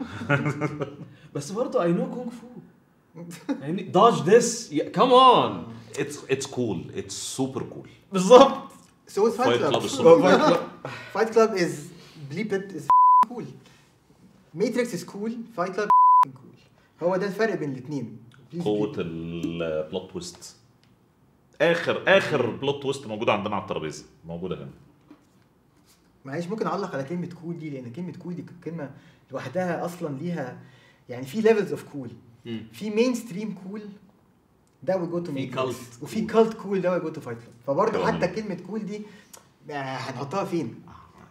بس برضه اي نو كونغ فو يعني دوج ذس كمان اتس اتس كول اتس سوبر كول بالظبط سو فايت Fight Club كلاب is super فايت كلاب از بليب ات از كول ماتريكس از كول فايت كلاب كول هو ده الفرق بين الاثنين قوه البلوت تويست اخر اخر بلوت تويست موجوده عندنا على الترابيزه موجوده هنا معلش ممكن اعلق على كلمه كول دي لان كلمه كول دي كلمه لوحدها اصلا ليها يعني في ليفلز اوف كول في مين ستريم كول ده وي جو تو في cult وفي كالت كول ده وي جو تو فايت كلاب فبرضه تمام. حتى كلمه كول دي آه، هنحطها فين؟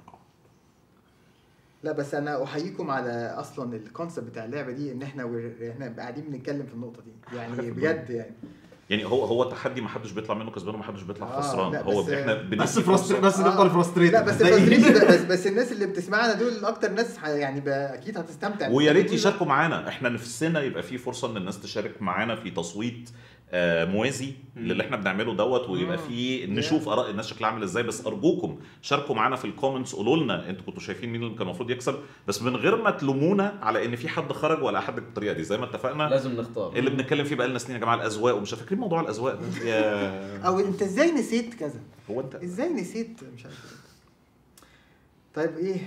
لا بس انا احييكم على اصلا الكونسيبت بتاع اللعبه دي ان احنا we're- احنا قاعدين بنتكلم في النقطه دي يعني بجد يعني يعني هو هو تحدي ما حدش بيطلع منه كسبان وما حدش بيطلع آه، خسران لا، هو بس- احنا بس بندي فرستري فرصة. بس نفضل فرستريتد لا بس frustration بس بس الناس اللي بتسمعنا دول اكتر ناس ح- يعني ب- اكيد هتستمتع ويا ريت يشاركوا معانا احنا نفسنا يبقى في فرصه ان الناس تشارك معانا في تصويت آه، موازي للي احنا بنعمله دوت ويبقى مم. في نشوف اراء الناس شكلها عامل ازاي بس ارجوكم شاركوا معانا في الكومنتس قولوا لنا انتوا كنتوا شايفين مين اللي كان المفروض يكسب بس من غير ما تلومونا على ان في حد خرج ولا حد بالطريقه دي زي ما اتفقنا لازم نختار اللي بنتكلم فيه بقالنا سنين يا جماعه الاذواق ومش فاكرين موضوع الاذواق ده يا او انت ازاي نسيت كذا هو انت ازاي نسيت مش عارف إيه. طيب ايه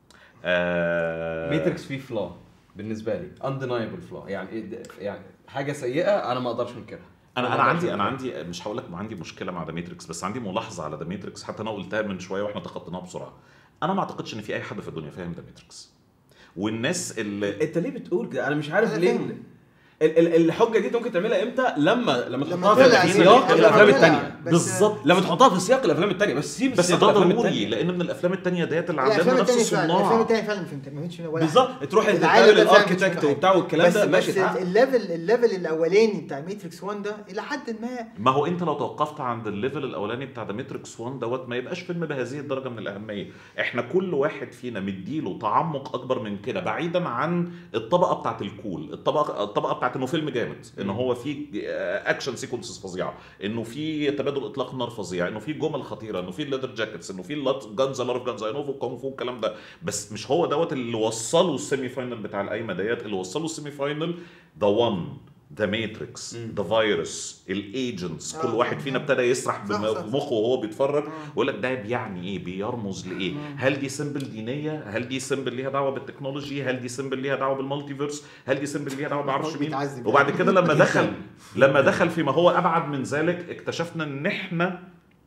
آه ماتريكس فيه فلا بالنسبه لي اندينايبل فلا يعني يعني حاجه سيئه انا ما اقدرش انكرها انا ما انا أقدرش عندي انا أنكرها. عندي مش هقول لك عندي مشكله مع ذا ماتريكس بس عندي ملاحظه على ذا ماتريكس حتى انا قلتها من شويه واحنا تخطيناها بسرعه انا ما اعتقدش ان في اي حد في الدنيا فاهم ذا ماتريكس والناس اللي انت ليه بتقول كده انا مش عارف أنا ليه فاهم. ال- ال- الحجه دي انت ممكن تعملها امتى لما لما لما تحطها طلع في يعني سياق لما الافلام طلع. الثانيه بس- بالظبط لما تحطها في سياق الافلام الثانيه بس سيب بس سياق ده الأفلام ضروري التانية. لان من الافلام التانية ديت اللي الافلام عندنا نفس التانية فعلا الافلام الصناع التانية فعلا ما فهمت ما فهمتش ولا حاجة. بالظبط تروح العالم تقابل ده فعلا مش الاركتكت فاهم وبتاع حاجة. والكلام بس ده بس ماشي تعال. الليفل الليفل الاولاني بتاع ماتريكس 1 ده الى حد ما ما هو انت لو توقفت عند الليفل الاولاني بتاع ذا ماتريكس 1 دوت ما يبقاش فيلم بهذه الدرجه من الاهميه احنا كل واحد فينا مديله تعمق اكبر من كده بعيدا عن الطبقه بتاعت الكول الطبقه الطبقه بتاعت انه فيلم جامد ان هو في اكشن سيكونسز فظيعه انه في تبادل اطلاق نار فظيع انه في جمل خطيره انه في ليذر جاكيتس انه في جانز لار اوف جانز اي نو كونغ فو الكلام ده بس مش هو دوت اللي وصله السيمي فاينل بتاع القايمه ديت اللي وصله السيمي فاينل ذا وان ذا ماتريكس ذا فيروس الايجنتس كل آه، واحد آه، فينا آه. ابتدى يسرح صح، صح، صح. بمخه وهو بيتفرج ويقول لك ده بيعني ايه بيرمز لايه هل دي سيمبل دينيه هل دي سيمبل ليها دعوه بالتكنولوجي هل دي سيمبل ليها دعوه بالمالتيفيرس هل دي سيمبل ليها دعوه بعرفش مين بيتعذب وبعد يعني. كده لما دخل لما دخل فيما هو ابعد من ذلك اكتشفنا ان احنا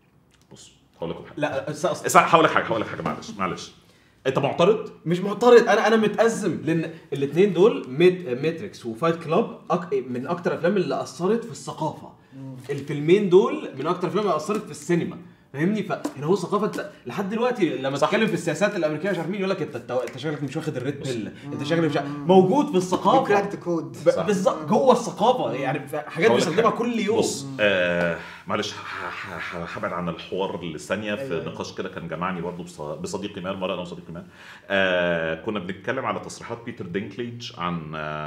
بص هقول لكم حاجه لا أس- أص- اسمع، هقول لك حاجه هقول لك حاجه معلش معلش انت معترض مش معترض انا انا متازم لان الاثنين دول ميت ماتريكس وفايت كلاب أك... من اكتر الافلام اللي اثرت في الثقافه الفيلمين دول من اكتر الافلام اللي اثرت في السينما فاهمني فهنا هو ثقافه انت لحد دلوقتي لما صح. تتكلم في السياسات الامريكيه مش عارف مين يقول لك انت انت انت شكلك مش واخد الريد بيل انت شكلك مش عارف- موجود في الثقافه كراكت كود ب- صح. بالظبط جوه الثقافه يعني في حاجات هقول لك بيستخدمها حاجة. كل يوم بص آه معلش ه- ه- ه- هبعد عن الحوار لثانيه في أيوة، أيوة. نقاش كده كان جمعني برضه بص- بصديقي مان مره انا وصديقي مان آه كنا بنتكلم على تصريحات بيتر دينكليج عن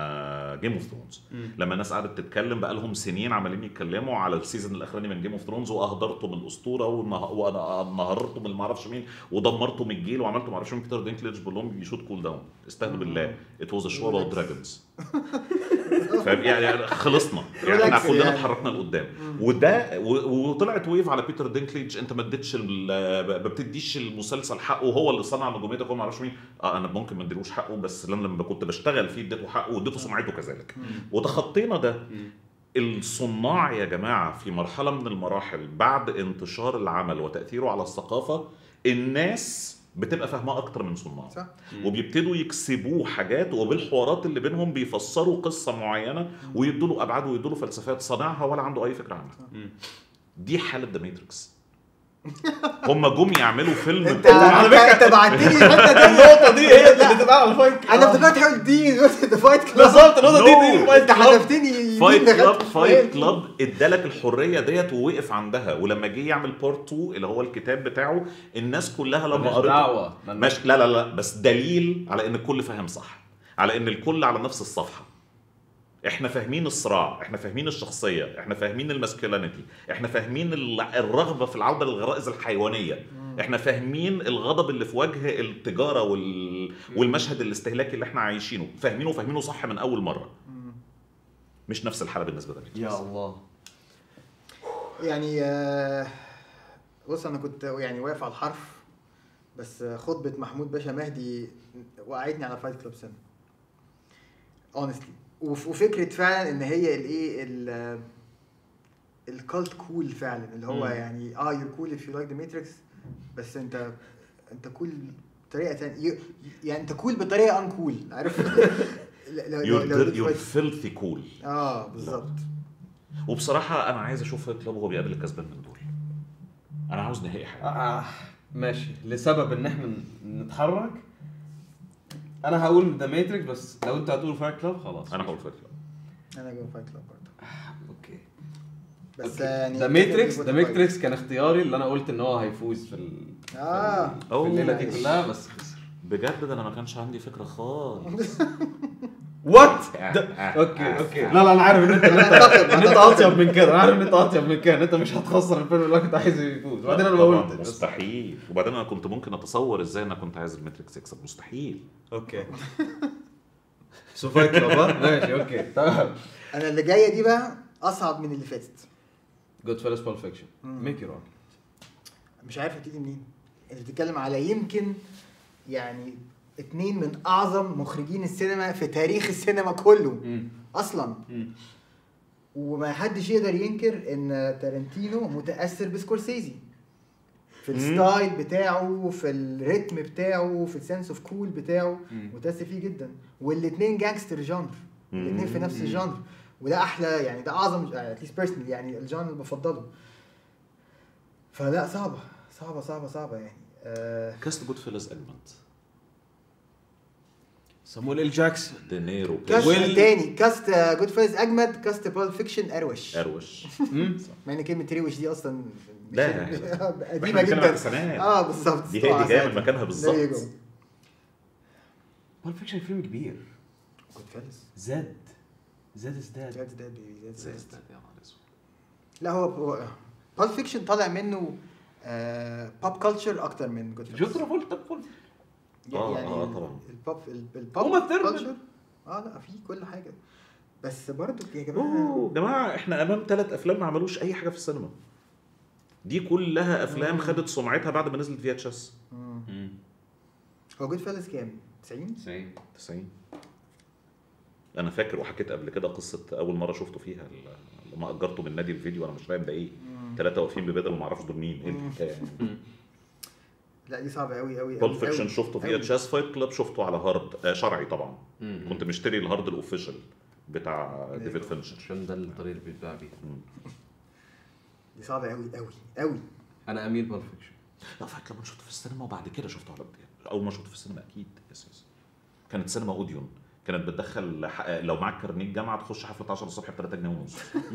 جيم اوف ثرونز لما الناس قعدت تتكلم بقى لهم سنين عمالين يتكلموا على السيزون الاخراني من جيم اوف ثرونز واهدرتم الاسطوره وان ونه- وانا نهرته من ما اعرفش مين ودمرته من الجيل وعملته ما اعرفش مين بيتر دينكليج بقول لهم يشوت كول داون استهدوا بالله ات واز شو اباوت دراجونز فاهم يعني خلصنا يعني احنا Relax كلنا يعني. اتحركنا لقدام وده و- وطلعت ويف على بيتر دينكليج انت ما اديتش ال- ما بتديش المسلسل حقه وهو اللي صنع نجوميته كل ما اعرفش مين اه انا ممكن ما اديلوش حقه بس لما لما كنت بشتغل فيه اديته حقه واديته سمعته كذلك وتخطينا ده الصناع يا جماعه في مرحله من المراحل بعد انتشار العمل وتاثيره على الثقافه الناس بتبقى فاهماه اكتر من صناعه صح وبيبتدوا يكسبوه حاجات وبالحوارات اللي بينهم بيفسروا قصه معينه ويدوا له ابعاد ويدوا له فلسفات صانعها ولا عنده اي فكره عنها دي حاله ذا ماتريكس هم جم يعملوا فيلم انت بتاع- انت انت بعتني الحته دي النقطه دي هي اللي تبقى على الفايت انا افتكرت حاجه دي ذا فايت كلاب بالظبط النقطه دي دي No. فايت انت كلاب. حذفتني فايت يمين كلاب دخلت فايت شمال. كلاب ادالك الحريه ديت ووقف عندها ولما جه يعمل بارت 2 اللي هو الكتاب بتاعه الناس كلها لما مالناش قريته دعوه مش لا لا لا بس دليل على ان الكل فاهم صح على ان الكل على نفس الصفحه احنا فاهمين الصراع احنا فاهمين الشخصيه احنا فاهمين الماسكولينيتي احنا فاهمين ال- الرغبه في العوده للغرائز الحيوانيه احنا فاهمين الغضب اللي في وجه التجاره وال... والمشهد الاستهلاكي اللي احنا عايشينه فاهمينه وفاهمينه صح من اول مره مش نفس الحاله بالنسبه لنا يا الله يعني آه، بص انا كنت يعني واقف على الحرف بس آه، خطبه محمود باشا مهدي وقعتني على فايت كلاب سنه اونستلي وفكره فعلا ان هي الايه ال- الكالت كول فعلا اللي هو مم. يعني اه يو كول اف يو لايك ذا ماتريكس بس انت انت كول بطريقه ثانيه يعني انت كول بطريقه ان كول عارف ل- لو- لو- لو يور جيت يور فايت- فيلثي كول اه بالظبط وبصراحه انا عايز اشوف فايت كلاب وهو بيقابل الكسبان من دول انا عاوز نهائي حاجه آه ماشي لسبب ان احنا نتحرك انا هقول ذا ماتريكس بس لو انت هتقول فايت كلاب خلاص انا هقول فايت كلاب انا جوه فايت كلاب برضه اوكي بس يعني ذا ماتريكس ذا ماتريكس كان اختياري اللي انا قلت ان هو هيفوز في ال... اه في الليله دي أوه. كلها بس خسر بجد ده انا ما كانش عندي فكره خالص وات اوكي اوكي لا لا انا عارف ان انت ان انت, إن انت اطيب من كده انا عارف ان انت اطيب من كده ان انت مش هتخسر الفيلم اللي أنا كنت عايزه يفوز وبعدين انا ما طبعاً قلتش بس- مستحيل وبعدين انا كنت ممكن اتصور ازاي انا كنت عايز الماتريكس يكسب مستحيل اوكي سو فايت كلاب ها؟ ماشي اوكي تمام انا اللي جايه دي بقى اصعب من اللي فاتت جود فيلس بول فيكشن مم. ميك يور مش عارف ابتدي منين انت بتتكلم على يمكن يعني اتنين من اعظم مخرجين السينما في تاريخ السينما كله اصلا وما حدش يقدر ينكر ان تارنتينو متاثر بسكورسيزي في الستايل بتاعه في الريتم بتاعه في السنس اوف كول بتاعه مم. متاثر فيه جدا والاثنين جانجستر جانر الاثنين في نفس مم. الجانر وده احلى يعني ده اعظم اتليست بيرسونالي يعني الجانر اللي بفضله فلا صعبه صعبه صعبه صعبه يعني آه كاست جود فيلز اجمد سامويل ال جاكسون دينيرو كاست ويل- تاني كاست جود فيلز اجمد كاست بول فيكشن اروش اروش مع ان كلمه روش دي اصلا لا. قديمه إحنا بنتكلم عن جدا التسعينات. اه بالظبط دي هي دي جايه من مكانها بالظبط بول فيكشن فيلم كبير جود فيلز زاد زاد ازداد زاد زاد بيبي، زاد زي زاد يا نهار اسود. لا هو هو بول فيكشن طالع منه بوب كلتشر اكتر من جود جو ترافولتا بول آه، يعني آه، طبعاً. البوب البوب وما ثيرمان. كلتشر اه لا في كل حاجه بس برضه يا جماعه اوه جماعه احنا امام ثلاث افلام ما عملوش اي حاجه في السينما دي كلها افلام مم. خدت سمعتها بعد ما نزلت في اتش اس مم. هو جود فيلز كام 90 90 انا فاكر وحكيت قبل كده قصه اول مره شفته فيها ال- لما اجرته من نادي الفيديو وانا مش فاهم ده ايه ثلاثه واقفين ببدل وما اعرفش دول مين ايه مم. الحكايه يعني لا دي صعبه قوي قوي بول فيكشن شفته في أوي. اتش اس فايت كلاب شفته على هارد آه شرعي طبعا كنت مشتري الهارد الاوفيشال بتاع ديفيد فينشر عشان ده الطريقه اللي بيتباع بيها دي صعبه قوي قوي قوي انا اميل بول فيكشن لا فايت كلاب شفته في السينما وبعد كده شفته على اول ما شفته في السينما اكيد يس يس كانت سينما اوديون كانت بتدخل ح- لو معاك كارنيه الجامعه تخش حفله 10 الصبح ب 3 جنيه ونص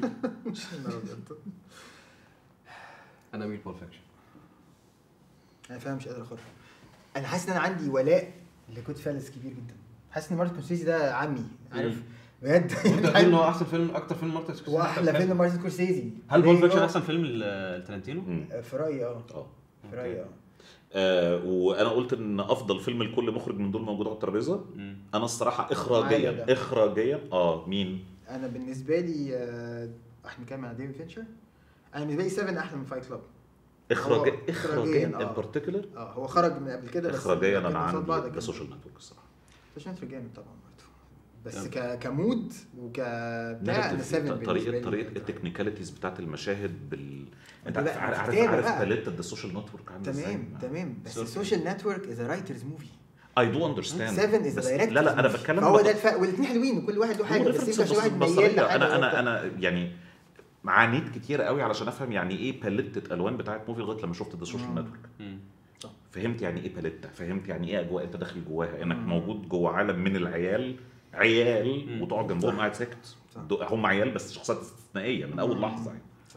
انا اميل بول فيكشن انا فعلا مش قادر اخرج انا حاسس ان انا عندي ولاء لجود فيلز كبير جدا حاسس ان مارتن سكورسيزي ده عمي عارف مم. بجد انت بتقول ان هو احسن فيلم اكتر فيلم مارتن سكورسيزي واحلى فيلم مارتن سكورسيزي هل بول فيكشن هو- احسن فيلم ل- لتارنتينو؟ مم. في رايي اه اه في رايي اه آه، وانا قلت ان افضل فيلم لكل مخرج من دول موجود على الترابيزه مم. انا الصراحه معايا اخراجيا ده. اخراجيا اه مين انا بالنسبه لي آه، احنا بنتكلم على ديفيد فينشر انا بالنسبه لي 7 احلى من فايت كلاب اخراجيا هو اخراجيا إخراجياً، ان آه. بارتيكولر اه هو خرج من قبل كده بس اخراجيا لكن انا قصاد بعض عندي كان- ذا سوشيال نتورك الصراحه سوشيال نتورك جامد طبعا برضه بس جامد. ك... كمود وك بتاع انا 7 بالنسبه طريقه لي طريقه التكنيكاليتيز بتاعت المشاهد بال انت دي بقى عارف عارف كتابة عارف بقى. باليت ذا سوشيال نتورك عامل ازاي تمام تمام بس Social. السوشيال نتورك از رايترز موفي اي دو اندرستاند 7 از دايركت لا لا انا بتكلم فهو بط- ده الفرق والاثنين حلوين وكل واحد له حاجه هو بس difference انت عشان واحد بص- ميال بصرية. لحاجه انا وهو انا بتاع. انا يعني عانيت كتير قوي علشان افهم يعني ايه باليتة الوان بتاعت موفي لغايه لما شفت ذا سوشيال مم. نتورك مم. فهمت يعني ايه باليتا فهمت يعني ايه اجواء انت داخل جواها انك مم. موجود جوه عالم من العيال عيال مم. وتقعد جنبهم صح. قاعد ساكت صح. دو- هم عيال بس شخصيات استثنائيه من اول مم. لحظه يعني صح.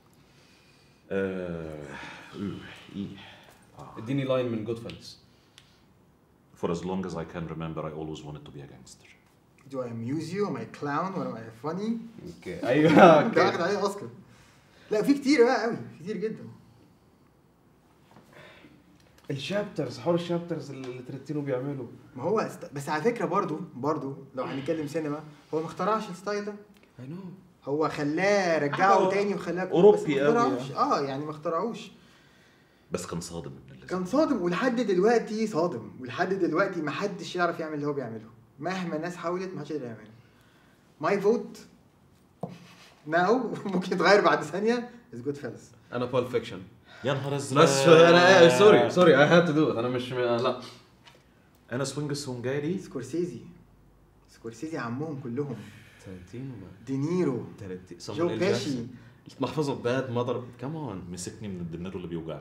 آه، إيه. آه. اديني لاين من جود فيلز For as long as I can remember I always wanted to be a gangster Do I amuse you? Am I clown? Or am I funny? اوكي ايوه ده واخد اوكي عليه اوسكار لا في كتير بقى قوي كتير جدا الشابترز حوار الشابترز اللي ترنتينو بيعمله ما هو است... بس على فكره برضو برضو لو هنتكلم سينما هو ما اخترعش الستايل ده اي نو هو خلاه رجعه حاجة تاني وخلاه كويس، أوروبي بس ما أوي اخترعوش اه يعني ما اخترعوش بس كان صادم ابن اللذين كان صادم ولحد دلوقتي صادم ولحد دلوقتي ما حدش يعرف يعمل اللي هو بيعمله مهما الناس حاولت ما حدش يقدر يعمله ماي فوت ناو ممكن يتغير بعد ثانيه از جود فيلز انا بول فيكشن يا نهار ازرق بس انا سوري سوري اي هاد تو دو انا مش لا انا سوينج سونجاري سكورسيزي سكورسيزي عمهم كلهم ترنتينو دينيرو ترنتينو جو باشي محفظه باد مدر كمان مسكني من الدنيرو اللي بيوجعني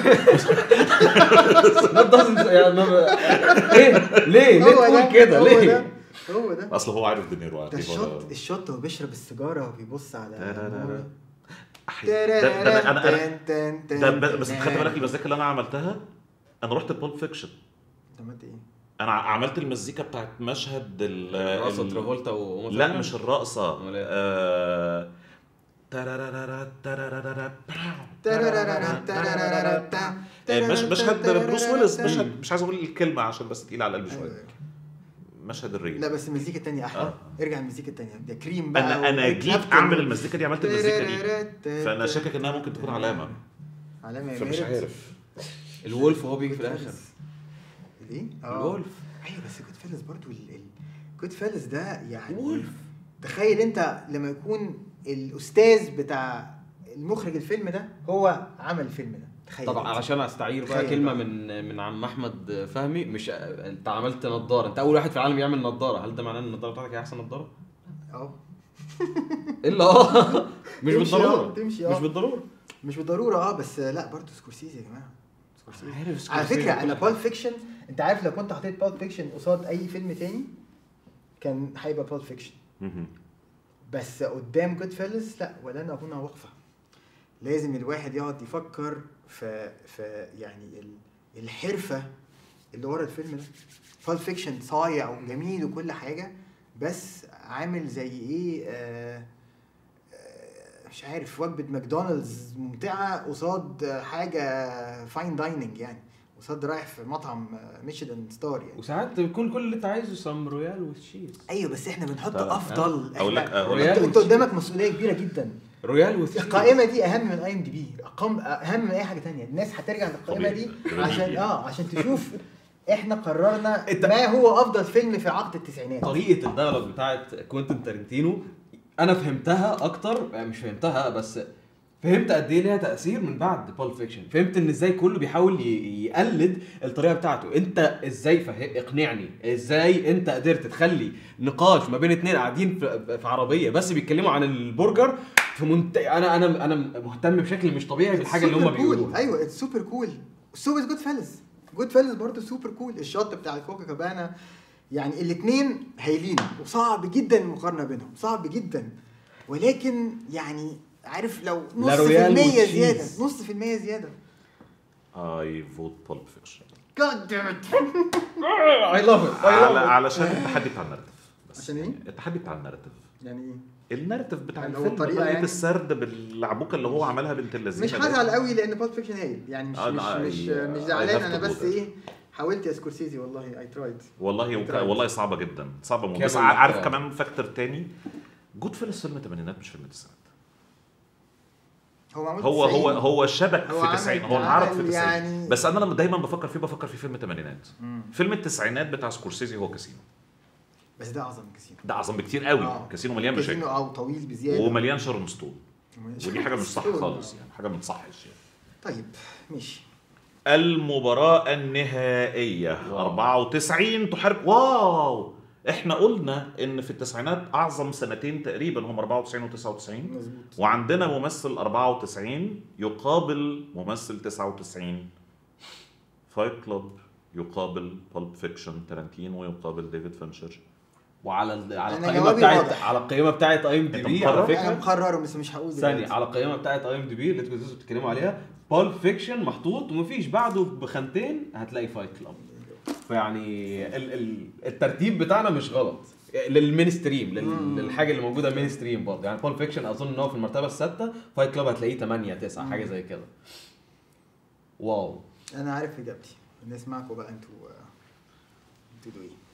ما doesn't يعني ما- ايه ليه ليه هو ده، تقول كده هو ليه ده هو ده اصل هو عارف دينيرو ده عارف الشوت الشوت وهو بيشرب السيجاره وبيبص على ترارارا. أحي- ده ده انا انا ده ب- بس انت خدت بالك المزيكا اللي انا عملتها انا رحت بولب فيكشن انت عملت ايه؟ انا عملت المزيكا بتاعت مشهد ال رقصه ال- ترافولتا و لا مش الرقصه أمال إيه؟ آه، ترارارارا ترارارارا ترارارارا ترارارارا تا- آه، مش مشهد بروس ويلس تا- مشهد مش عايز اقول الكلمه عشان بس تقيل على القلب أيوة. شويه مشهد الريل لا بس المزيكا التانية احلى آه. ارجع المزيكا التانية ده كريم بقى انا انا وإيريك جيت كلابتون اعمل و- المزيكا دي عملت المزيكا دي فانا شاكك انها ممكن تكون علامه علامة يا فمش ميرت. عارف الولف وهو بيجي في الاخر ليه؟ الولف ايوه بس جود فيلز برضو جود فيلز ده يعني وولف. تخيل انت لما يكون الاستاذ بتاع المخرج الفيلم ده هو عمل الفيلم ده تخيل طبعا انت. علشان استعير بقى تخيل كلمه بقى. من من عم احمد فهمي مش انت عملت نظاره انت اول واحد في العالم يعمل نظاره هل ده معناه ان النظاره بتاعتك هي احسن نظاره؟ اه الا اه مش تمشي بالضروره اه، تمشي مش اه. بالضروره مش بالضروره اه بس لا برضو سكورسيزي يا جماعه سكورسيزي عارف على سكورسيزي فكره وكل انا حاجة. بول فيكشن انت عارف لو كنت حطيت بول فيكشن قصاد اي فيلم تاني كان هيبقى بول فيكشن مهم. بس قدام جود فيلز لا ولن اكون واقفه لازم الواحد يقعد يفكر في في يعني ال- الحرفه اللي ورا الفيلم ده بول فيكشن صايع وجميل وكل حاجه بس عامل زي ايه آه آه، مش عارف وجبه ماكدونالدز ممتعه قصاد حاجه فاين دايننج يعني قصاد رايح في مطعم ميشلان ستار يعني وساعات بيكون كل اللي انت عايزه سم رويال وتشيز ايوه بس احنا بنحط لا، لا. افضل أقول لك- إحنا- أقول لك- انت انت قدامك مسؤوليه كبيره جدا رويال وتشيز القائمه دي اهم من اي ام دي بي ارقام اهم من اي حاجه تانية الناس هترجع للقائمه طبيعي. دي طبيعي. عشان اه عشان تشوف احنا قررنا انت- ما هو افضل فيلم في عقد التسعينات طريقه الديالوج بتاعت كوينتن تارنتينو انا فهمتها اكتر يعني مش فهمتها بس فهمت قد ايه ليها تاثير من بعد بول فيكشن فهمت ان ازاي كله بيحاول ي- يقلد الطريقه بتاعته انت ازاي فه... اقنعني ازاي انت قدرت تخلي نقاش ما بين اتنين قاعدين في, في عربيه بس بيتكلموا عن البرجر في منت... انا انا انا مهتم بشكل مش طبيعي بالحاجه اللي هم سوبر كول. بيقولوها ايوه اتس سوبر كول سو از جود فيلز جود فيلز برضه سوبر كول الشوت بتاع الكوكا كابانا يعني الاثنين هايلين وصعب جدا المقارنه بينهم صعب جدا ولكن يعني عارف لو نص لا في رويال المية وتشيز. زيادة نص في المية زيادة اي فوت بولب فيكشن God damn it اي لاف ات على علشان التحدي بتاع النرتيف بس عشان ايه؟ التحدي بتاع الناريتيف يعني ايه؟ الناريتيف بتاع اللي هو الفيلم الطريقة طريقه يعني؟ السرد باللعبوكه اللي هو عملها بنت اللذينه مش دي. هزعل قوي لان بالب فيكشن هايل يعني مش آه، مش آه، مش, I- مش I زعلان have انا to بس go there. ايه حاولت يا سكورسيزي والله اي ترايد والله وك... ترايد. والله صعبه جدا صعبه موت كامل بس عارف الاحترام. كمان فاكتور تاني جود فيلس فيلم الثمانينات مش فيلم التسعينات هو معمول هو 90. هو هو شبك هو في عمل- 90 هو اتعرض في عمل 90 يعني- بس انا لما دايما بفكر فيه بفكر في فيلم الثمانينات مم. فيلم التسعينات بتاع سكورسيزي هو كاسينو بس ده اعظم من كاسينو ده اعظم بكتير قوي آه. كاسينو مليان كاسينو مشاكل اه طويل بزياده ومليان شارون ستون ودي حاجه مش صح خالص يعني حاجه ما تصحش يعني طيب ماشي المباراة النهائية 94 تحارب واو احنا قلنا ان في التسعينات اعظم سنتين تقريبا هم 94 و99 مظبوط وعندنا ممثل 94 يقابل ممثل 99 فايت كلوب يقابل بالب فيكشن تارانتينو يقابل ديفيد فينشر وعلى ال- على أنا القائمه جوابي بتاعت واضح. على القائمه بتاعت اي ام دي أنت بي مقرر؟ على انا فكره مقرر بس مش هقول ثانيه دلوقتي. على القائمه بتاعت اي ام دي بي اللي انتوا كنتوا بتتكلموا عليها بول فيكشن محطوط ومفيش بعده بخانتين هتلاقي فايت كلاب فيعني ال ال الترتيب بتاعنا مش غلط للمين ستريم لل- للحاجه اللي موجوده مين ستريم برضه يعني بول فيكشن اظن ان هو في المرتبه السادسه فايت كلاب هتلاقيه 8 9 حاجه زي كده واو انا عارف اجابتي الناس معاكم بقى انتوا آه، انتوا دول ايه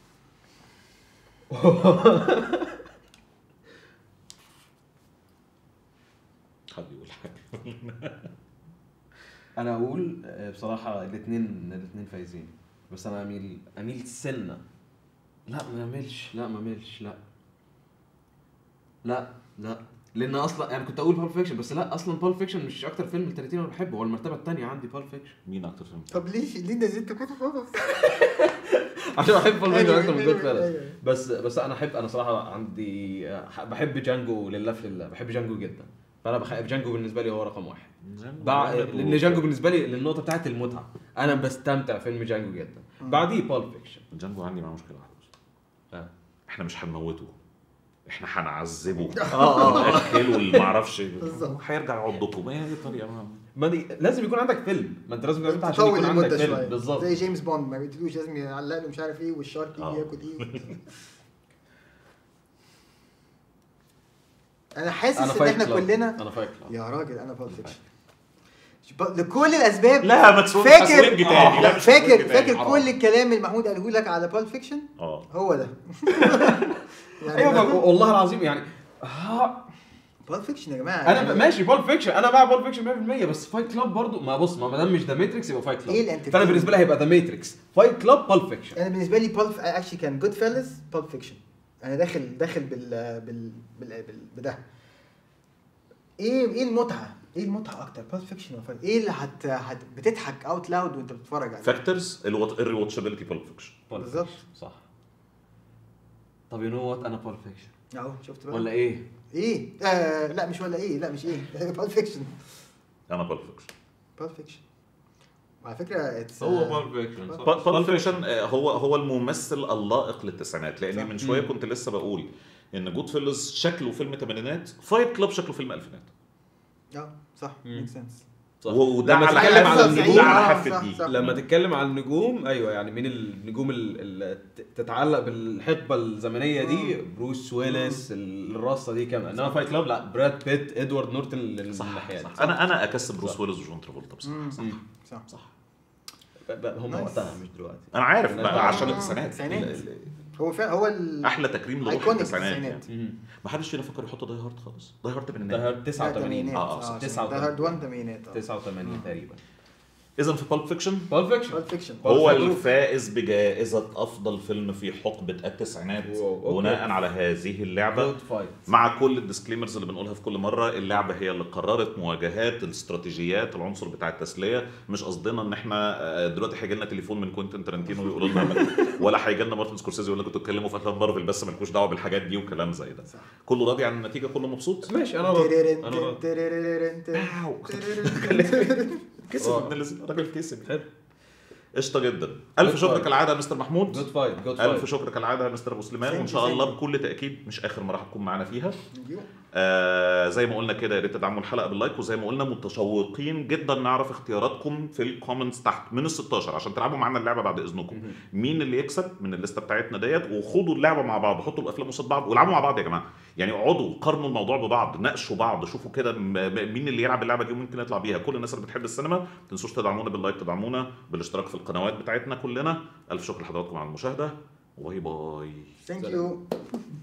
حد يقول حاجة انا اقول آه، بصراحه الاثنين الاثنين فايزين بس انا اميل اميل سنه لا ما اميلش لا ما اميلش لا لا لا لان اصلا يعني كنت اقول بول فيكشن بس لا اصلا بول فيكشن مش اكتر فيلم التلاتين انا بحبه هو المرتبه الثانيه عندي بول فيكشن مين اكتر فيلم طب ليه ليه نزلت كده خلاص عشان بحب بول فيكشن أيوة، اكتر من أيوة، جود فيلز أيوة. بس بس انا احب انا صراحه عندي آه، بحب جانجو لله في لله بحب جانجو جدا فانا بحب جانجو بالنسبه لي هو رقم واحد بع... لان جانجو بالنسبه لي للنقطه بتاعت المتعه انا بستمتع فيلم جانجو جدا بعديه بول فيكشن جانجو عندي معاه مشكله واحده بس آه. احنا مش هنموته احنا هنعذبه اه اه وناكله اللي معرفش بالظبط. هيرجع يعضكم ما هي دي الطريقه ما- ما دي لازم يكون عندك فيلم ما انت لازم انت عشان تطول يكون عندك المده فيلم شويه بالظبط زي جيمس بوند ما بيقتلوش لازم يعلق له مش عارف ايه والشارك آه. يجي ياكل ايه انا حاسس انا ان فايت احنا كلاب. كلنا انا فايت كلاب يا راجل انا بالب فيكشن لكل الاسباب لا ما تسوقش فاكر سوينج تاني لا مش فاكر سوينج تاني، فاكر حرام. كل الكلام اللي محمود قاله لك على بالب فيكشن اه هو ده ايوه ما- والله العظيم يعني ها بالب فيكشن يا جماعه انا يعني ب- ماشي بول فيكشن انا مع بول فيكشن 100% بس فايت كلاب برضو ما بص ما دام مش ذا ماتريكس يبقى فايت كلاب إيه الانترتينمنت؟ فانا بالنسبه لي هيبقى ذا ماتريكس فايت كلاب بول فيكشن انا بالنسبه لي بالب اكشلي كان جود فيلز بالب فيكشن انا داخل داخل بال بال بال, بال... بده ايه ايه المتعه؟ ايه المتعه اكتر؟ بالب فيكشن ولا فايت؟ ايه اللي هت... هت... بتضحك اوت لاود وانت بتتفرج عليه؟ فاكتورز الريواتشابيلتي بالب فيكشن بالظبط. صح طب يو نو وات انا بول فيكشن اهو شفت بقى ولا ايه؟ ايه؟ آه لا مش ولا ايه لا مش ايه بالب فيكشن انا بالب فيكشن بالب فيكشن وعلى فكره it's, هو آه، بول فيكشن بالب فيكشن هو هو الممثل اللائق للتسعينات لاني صح. من شويه مم. كنت لسه بقول ان جود فيلز شكله فيلم ثمانينات فايت كلاب شكله فيلم الفينات اه صح مم. ميك سنس وده لما على تتكلم على حافه النجوم- دي وده على آه، حافه صح، دي صح. لما تتكلم عن النجوم ايوه يعني مين النجوم ال- اللي ت- تتعلق بالحقبه الزمنيه دي بروس ويلس الرصه دي كمان انما فايت كلاب لا براد بيت ادوارد نورتن صح للناحيه صح دي انا انا اكسب بروس صح. ويلز وجون ترافولتا بصراحه مم. صح مم. صح صح ب- ب- هم نايس. وقتها مش دلوقتي انا عارف أنا بقى فاهم. عشان آه، التسعينات التسعينات. ال- ال- هو فعلا هو ال احلى تكريم لروح ايكونيك التسعينات التسعينات يعني ما حدش فينا فكر يحط داي هارد خالص داي هارد من ده النهايه هارد 89 آه، اه تسعة ده هارد 1 تمانينات 89 تقريبا اذا في بالب فيكشن بول فيكشن بالب فيكشن هو مبروك. الفائز بجائزة أفضل فيلم في حقبة التسعينات واو، أوكي. بناء على هذه اللعبة جود فايت مع كل الديسكليمرز اللي بنقولها في كل مرة اللعبة هي اللي قررت مواجهات الاستراتيجيات العنصر بتاع التسلية مش قصدنا ان احنا آه، دلوقتي هيجي لنا تليفون من كوينتين ترنتينو يقولوا لنا ولا هيجي لنا مارتن سكورسيزي يقول لك انتوا بتتكلموا في افلام مارفل بس مالكوش دعوه بالحاجات دي وكلام زي ده صح. كله راضي عن النتيجه كله مبسوط ماشي انا راضي انا راضي كسب آه. ابن الذين الراجل كسب حلو. قشطه جدا الف Good شكر fight. كالعاده يا مستر محمود جود فايت جود الف فايت شكر كالعاده يا مستر ابو سليمان Thank وان you, شاء thank الله you. بكل تاكيد مش اخر مره هتكون معانا فيها آه زي ما قلنا كده يا ريت تدعموا الحلقه باللايك وزي ما قلنا متشوقين جدا نعرف اختياراتكم في الكومنتس تحت من ال 16 عشان تلعبوا معانا اللعبه بعد اذنكم مين اللي يكسب من الليسته بتاعتنا ديت وخدوا اللعبه مع بعض حطوا الافلام قصاد بعض والعبوا مع بعض يا جماعه يعني اقعدوا قارنوا الموضوع ببعض ناقشوا بعض شوفوا كده م- م- مين اللي يلعب اللعبه دي وممكن يطلع بيها كل الناس اللي بتحب السينما ما تنسوش تدعمونا باللايك تدعمونا بالاشتراك في القنوات بتاعتنا كلنا الف شكر لحضراتكم على المشاهده وباي باي ثانك يو